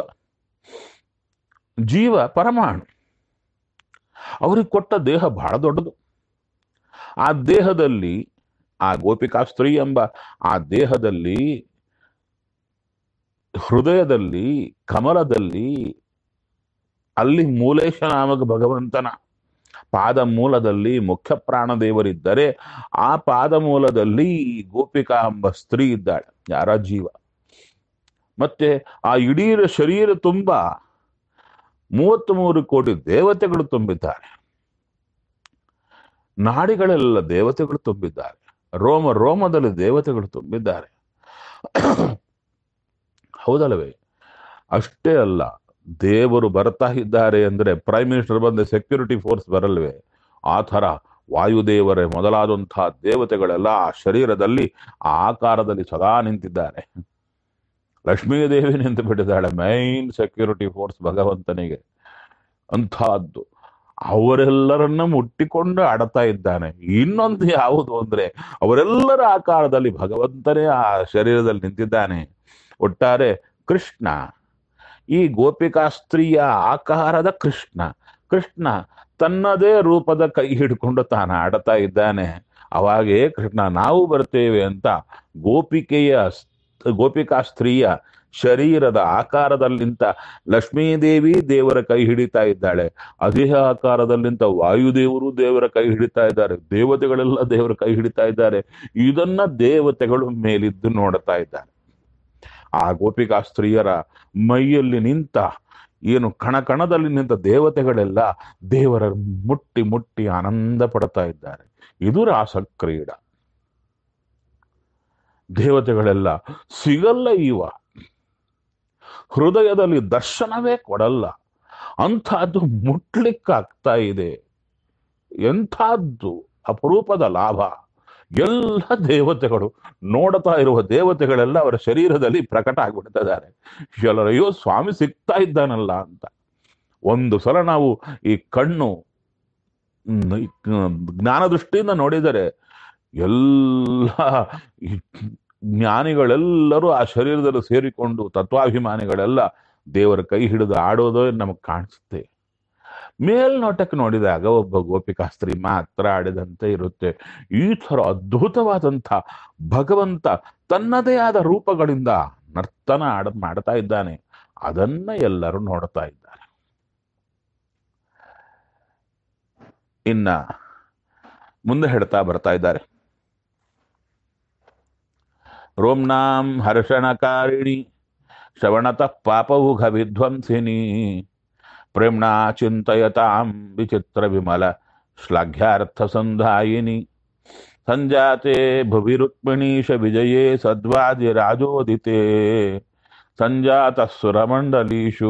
ಜೀವ ಪರಮಾಣು ಅವ್ರಿಗೆ ಕೊಟ್ಟ ದೇಹ ಬಹಳ ದೊಡ್ಡದು ಆ ದೇಹದಲ್ಲಿ ಆ ಗೋಪಿಕಾಸ್ತ್ರೀ ಎಂಬ ಆ ದೇಹದಲ್ಲಿ ಹೃದಯದಲ್ಲಿ ಕಮಲದಲ್ಲಿ ಅಲ್ಲಿ ಮೂಲೇಶ ನಾಮಕ ಭಗವಂತನ ಪಾದ ಮೂಲದಲ್ಲಿ ಮುಖ್ಯ ಪ್ರಾಣದೇವರಿದ್ದರೆ ಆ ಪಾದ ಮೂಲದಲ್ಲಿ ಈ ಗೋಪಿಕಾ ಎಂಬ ಸ್ತ್ರೀ ಇದ್ದಾಳೆ ಯಾರ ಜೀವ ಮತ್ತೆ ಆ ಇಡೀ ಶರೀರ ತುಂಬ ಮೂವತ್ತ್ ಮೂರು ಕೋಟಿ ದೇವತೆಗಳು ತುಂಬಿದ್ದಾರೆ ನಾಡಿಗಳೆಲ್ಲ ದೇವತೆಗಳು ತುಂಬಿದ್ದಾರೆ ರೋಮ ರೋಮದಲ್ಲಿ ದೇವತೆಗಳು ತುಂಬಿದ್ದಾರೆ ಹೌದಲ್ಲವೇ ಅಷ್ಟೇ ಅಲ್ಲ ದೇವರು ಬರ್ತಾ ಇದ್ದಾರೆ ಅಂದ್ರೆ ಪ್ರೈಮ್ ಮಿನಿಸ್ಟರ್ ಬಂದ ಸೆಕ್ಯೂರಿಟಿ ಫೋರ್ಸ್ ಬರಲ್ವೇ ಆ ಥರ ವಾಯುದೇವರೇ ಮೊದಲಾದಂತಹ ದೇವತೆಗಳೆಲ್ಲ ಆ ಶರೀರದಲ್ಲಿ ಆ ಆಕಾರದಲ್ಲಿ ಸದಾ ನಿಂತಿದ್ದಾರೆ ಲಕ್ಷ್ಮೀದೇವಿ ನಿಂತು ಬಿಟ್ಟಿದ್ದಾಳೆ ಮೈನ್ ಸೆಕ್ಯೂರಿಟಿ ಫೋರ್ಸ್ ಭಗವಂತನಿಗೆ ಅಂತಹದ್ದು ಅವರೆಲ್ಲರನ್ನ ಮುಟ್ಟಿಕೊಂಡು ಆಡ್ತಾ ಇದ್ದಾನೆ ಇನ್ನೊಂದು ಯಾವುದು ಅಂದ್ರೆ ಅವರೆಲ್ಲರ ಆಕಾರದಲ್ಲಿ ಭಗವಂತನೇ ಆ ಶರೀರದಲ್ಲಿ ನಿಂತಿದ್ದಾನೆ ಒಟ್ಟಾರೆ ಕೃಷ್ಣ ಈ ಗೋಪಿಕಾ ಸ್ತ್ರೀಯ ಆಕಾರದ ಕೃಷ್ಣ ಕೃಷ್ಣ ತನ್ನದೇ ರೂಪದ ಕೈ ಹಿಡ್ಕೊಂಡು ತಾನು ಆಡ್ತಾ ಇದ್ದಾನೆ ಅವಾಗೇ ಕೃಷ್ಣ ನಾವು ಬರ್ತೇವೆ ಅಂತ ಗೋಪಿಕೆಯ ಗೋಪಿಕಾ ಸ್ತ್ರೀಯ ಶರೀರದ ಆಕಾರದಲ್ಲಿಂತ ಲಕ್ಷ್ಮೀದೇವಿ ದೇವರ ಕೈ ಹಿಡಿತಾ ಇದ್ದಾಳೆ ಅದೇ ಆಕಾರದಲ್ಲಿಂತ ವಾಯುದೇವರು ದೇವರ ಕೈ ಹಿಡಿತಾ ಇದ್ದಾರೆ ದೇವತೆಗಳೆಲ್ಲ ದೇವರ ಕೈ ಹಿಡಿತಾ ಇದ್ದಾರೆ ಇದನ್ನ ದೇವತೆಗಳು ಮೇಲಿದ್ದು ನೋಡ್ತಾ ಇದ್ದಾರೆ ಆ ಗೋಪಿಕಾ ಸ್ತ್ರೀಯರ ಮೈಯಲ್ಲಿ ನಿಂತ ಏನು ಕಣ ಕಣದಲ್ಲಿ ನಿಂತ ದೇವತೆಗಳೆಲ್ಲ ದೇವರ ಮುಟ್ಟಿ ಮುಟ್ಟಿ ಆನಂದ ಪಡ್ತಾ ಇದ್ದಾರೆ ಇದು ರಾಸಕ್ರೀಡ ದೇವತೆಗಳೆಲ್ಲ ಸಿಗಲ್ಲ ಇವ ಹೃದಯದಲ್ಲಿ ದರ್ಶನವೇ ಕೊಡಲ್ಲ ಅಂಥದ್ದು ಮುಟ್ಲಿಕ್ಕಾಗ್ತಾ ಇದೆ ಎಂಥದ್ದು ಅಪರೂಪದ ಲಾಭ ಎಲ್ಲ ದೇವತೆಗಳು ನೋಡ್ತಾ ಇರುವ ದೇವತೆಗಳೆಲ್ಲ ಅವರ ಶರೀರದಲ್ಲಿ ಪ್ರಕಟ ಆಗ್ಬಿಡ್ತಿದ್ದಾರೆ ಎಲ್ಲರೂ ಅಯ್ಯೋ ಸ್ವಾಮಿ ಸಿಗ್ತಾ ಇದ್ದಾನಲ್ಲ ಅಂತ ಒಂದು ಸಲ ನಾವು ಈ ಕಣ್ಣು ಹ್ಮ್, ಈ ಜ್ಞಾನ ದೃಷ್ಟಿಯಿಂದ ನೋಡಿದರೆ ಎಲ್ಲ ಈ ಜ್ಞಾನಿಗಳೆಲ್ಲರೂ ಆ ಶರೀರದಲ್ಲಿ ಸೇರಿಕೊಂಡು ತತ್ವಾಭಿಮಾನಿಗಳೆಲ್ಲ ದೇವರ ಕೈ ಹಿಡಿದು ಆಡೋದು ನಮಗೆ ಕಾಣಿಸುತ್ತೆ ಮೇಲ್ನೋಟಕ್ಕೆ ನೋಡಿದಾಗ ಒಬ್ಬ ಗೋಪಿಕಾಸ್ತ್ರೀ ಮಾತ್ರ ಆಡಿದಂತೆ ಇರುತ್ತೆ ಈ ಥರ ಅದ್ಭುತವಾದಂಥ ಭಗವಂತ ತನ್ನದೇ ಆದ ರೂಪಗಳಿಂದ ನರ್ತನ ಆಡ ಮಾಡ್ತಾ ಇದ್ದಾನೆ ಅದನ್ನ ಎಲ್ಲರೂ ನೋಡ್ತಾ ಇದ್ದಾರೆ ಇನ್ನ ಮುಂದೆ ಹೇಳ್ತಾ ಬರ್ತಾ ಇದ್ದಾರೆ ರೋಮ್ನಾಂ ಹರ್ಷಣಕಾರಿಣಿ ಶ್ರವಣತಃ ಪಾಪೌಘ ವಿಧ್ವಂಸಿನಿ ಪ್ರೇಮ್ಣಾ ಚಿಂತಯತಾಂ ವಿಚಿತ್ರ ವಿಮಲ ಶ್ಲಾಘ್ಯಾರ್ಥ ಸಂಧಾಯಿನಿ ಸಂಜಾತೆ ಭುವಿ ರುಕ್ಮಿಣೀಶ ವಿಜಯೇ ಸದ್ವಾದಿ ರಾಜೋದಿತೆ ಸಂಜಾತ ಸುರಮಂಡಲೀಷು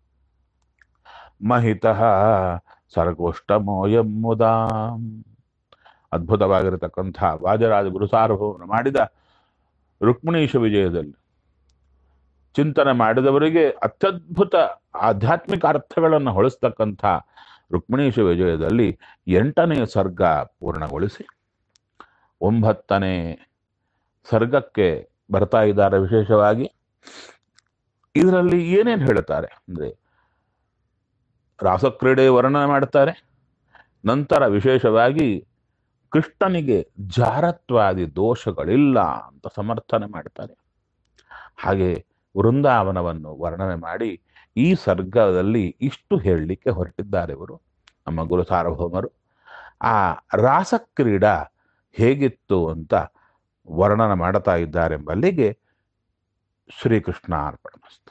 ಮಹಿತಃ ಸರ್ಗೋಷ್ಟಮೋಯಂ ಮುದಾಂ ಅದ್ಭುತವಾಗಿರತಕ್ಕಂಥ ವಾಜರಾಜ ಗುರುಸಾರ್ವಭೌಮನ ಮಾಡಿದ ರುಕ್ಮಿಣೀಶ ವಿಜಯದಲ್ಲಿ ಚಿಂತನೆ ಮಾಡಿದವರಿಗೆ ಅತ್ಯದ್ಭುತ ಆಧ್ಯಾತ್ಮಿಕ ಅರ್ಥಗಳನ್ನು ಹೊಳಿಸ್ತಕ್ಕಂಥ ರುಕ್ಮಿಣೀಶ ವಿಜಯದಲ್ಲಿ ಎಂಟನೇ ಸರ್ಗ ಪೂರ್ಣಗೊಳಿಸಿ ಒಂಬತ್ತನೇ ಸರ್ಗಕ್ಕೆ ಬರ್ತಾ ಇದ್ದಾರೆ ವಿಶೇಷವಾಗಿ ಇದರಲ್ಲಿ ಏನೇನು ಹೇಳ್ತಾರೆ ಅಂದ್ರೆ ರಾಸಕ್ರೀಡೆ ವರ್ಣನೆ ಮಾಡ್ತಾರೆ ನಂತರ ವಿಶೇಷವಾಗಿ ಕೃಷ್ಣನಿಗೆ ಜಾರತ್ವಾದಿ ದೋಷಗಳಿಲ್ಲ ಅಂತ ಸಮರ್ಥನೆ ಮಾಡ್ತಾರೆ ಹಾಗೆ ವೃಂದಾವನವನ್ನು ವರ್ಣನೆ ಮಾಡಿ ಈ ಸರ್ಗದಲ್ಲಿ ಇಷ್ಟು ಹೇಳಲಿಕ್ಕೆ ಹೊರಟಿದ್ದಾರೆ ಇವರು ನಮ್ಮ ಗುರು ಸಾರ್ವಭೌಮರು ಆ ರಾಸಕ್ರೀಡಾ ಹೇಗಿತ್ತು ಅಂತ ವರ್ಣನ ಮಾಡ್ತಾ ಇದ್ದಾರೆಂಬಲ್ಲಿಗೆ ಶ್ರೀಕೃಷ್ಣ ಅರ್ಪಣ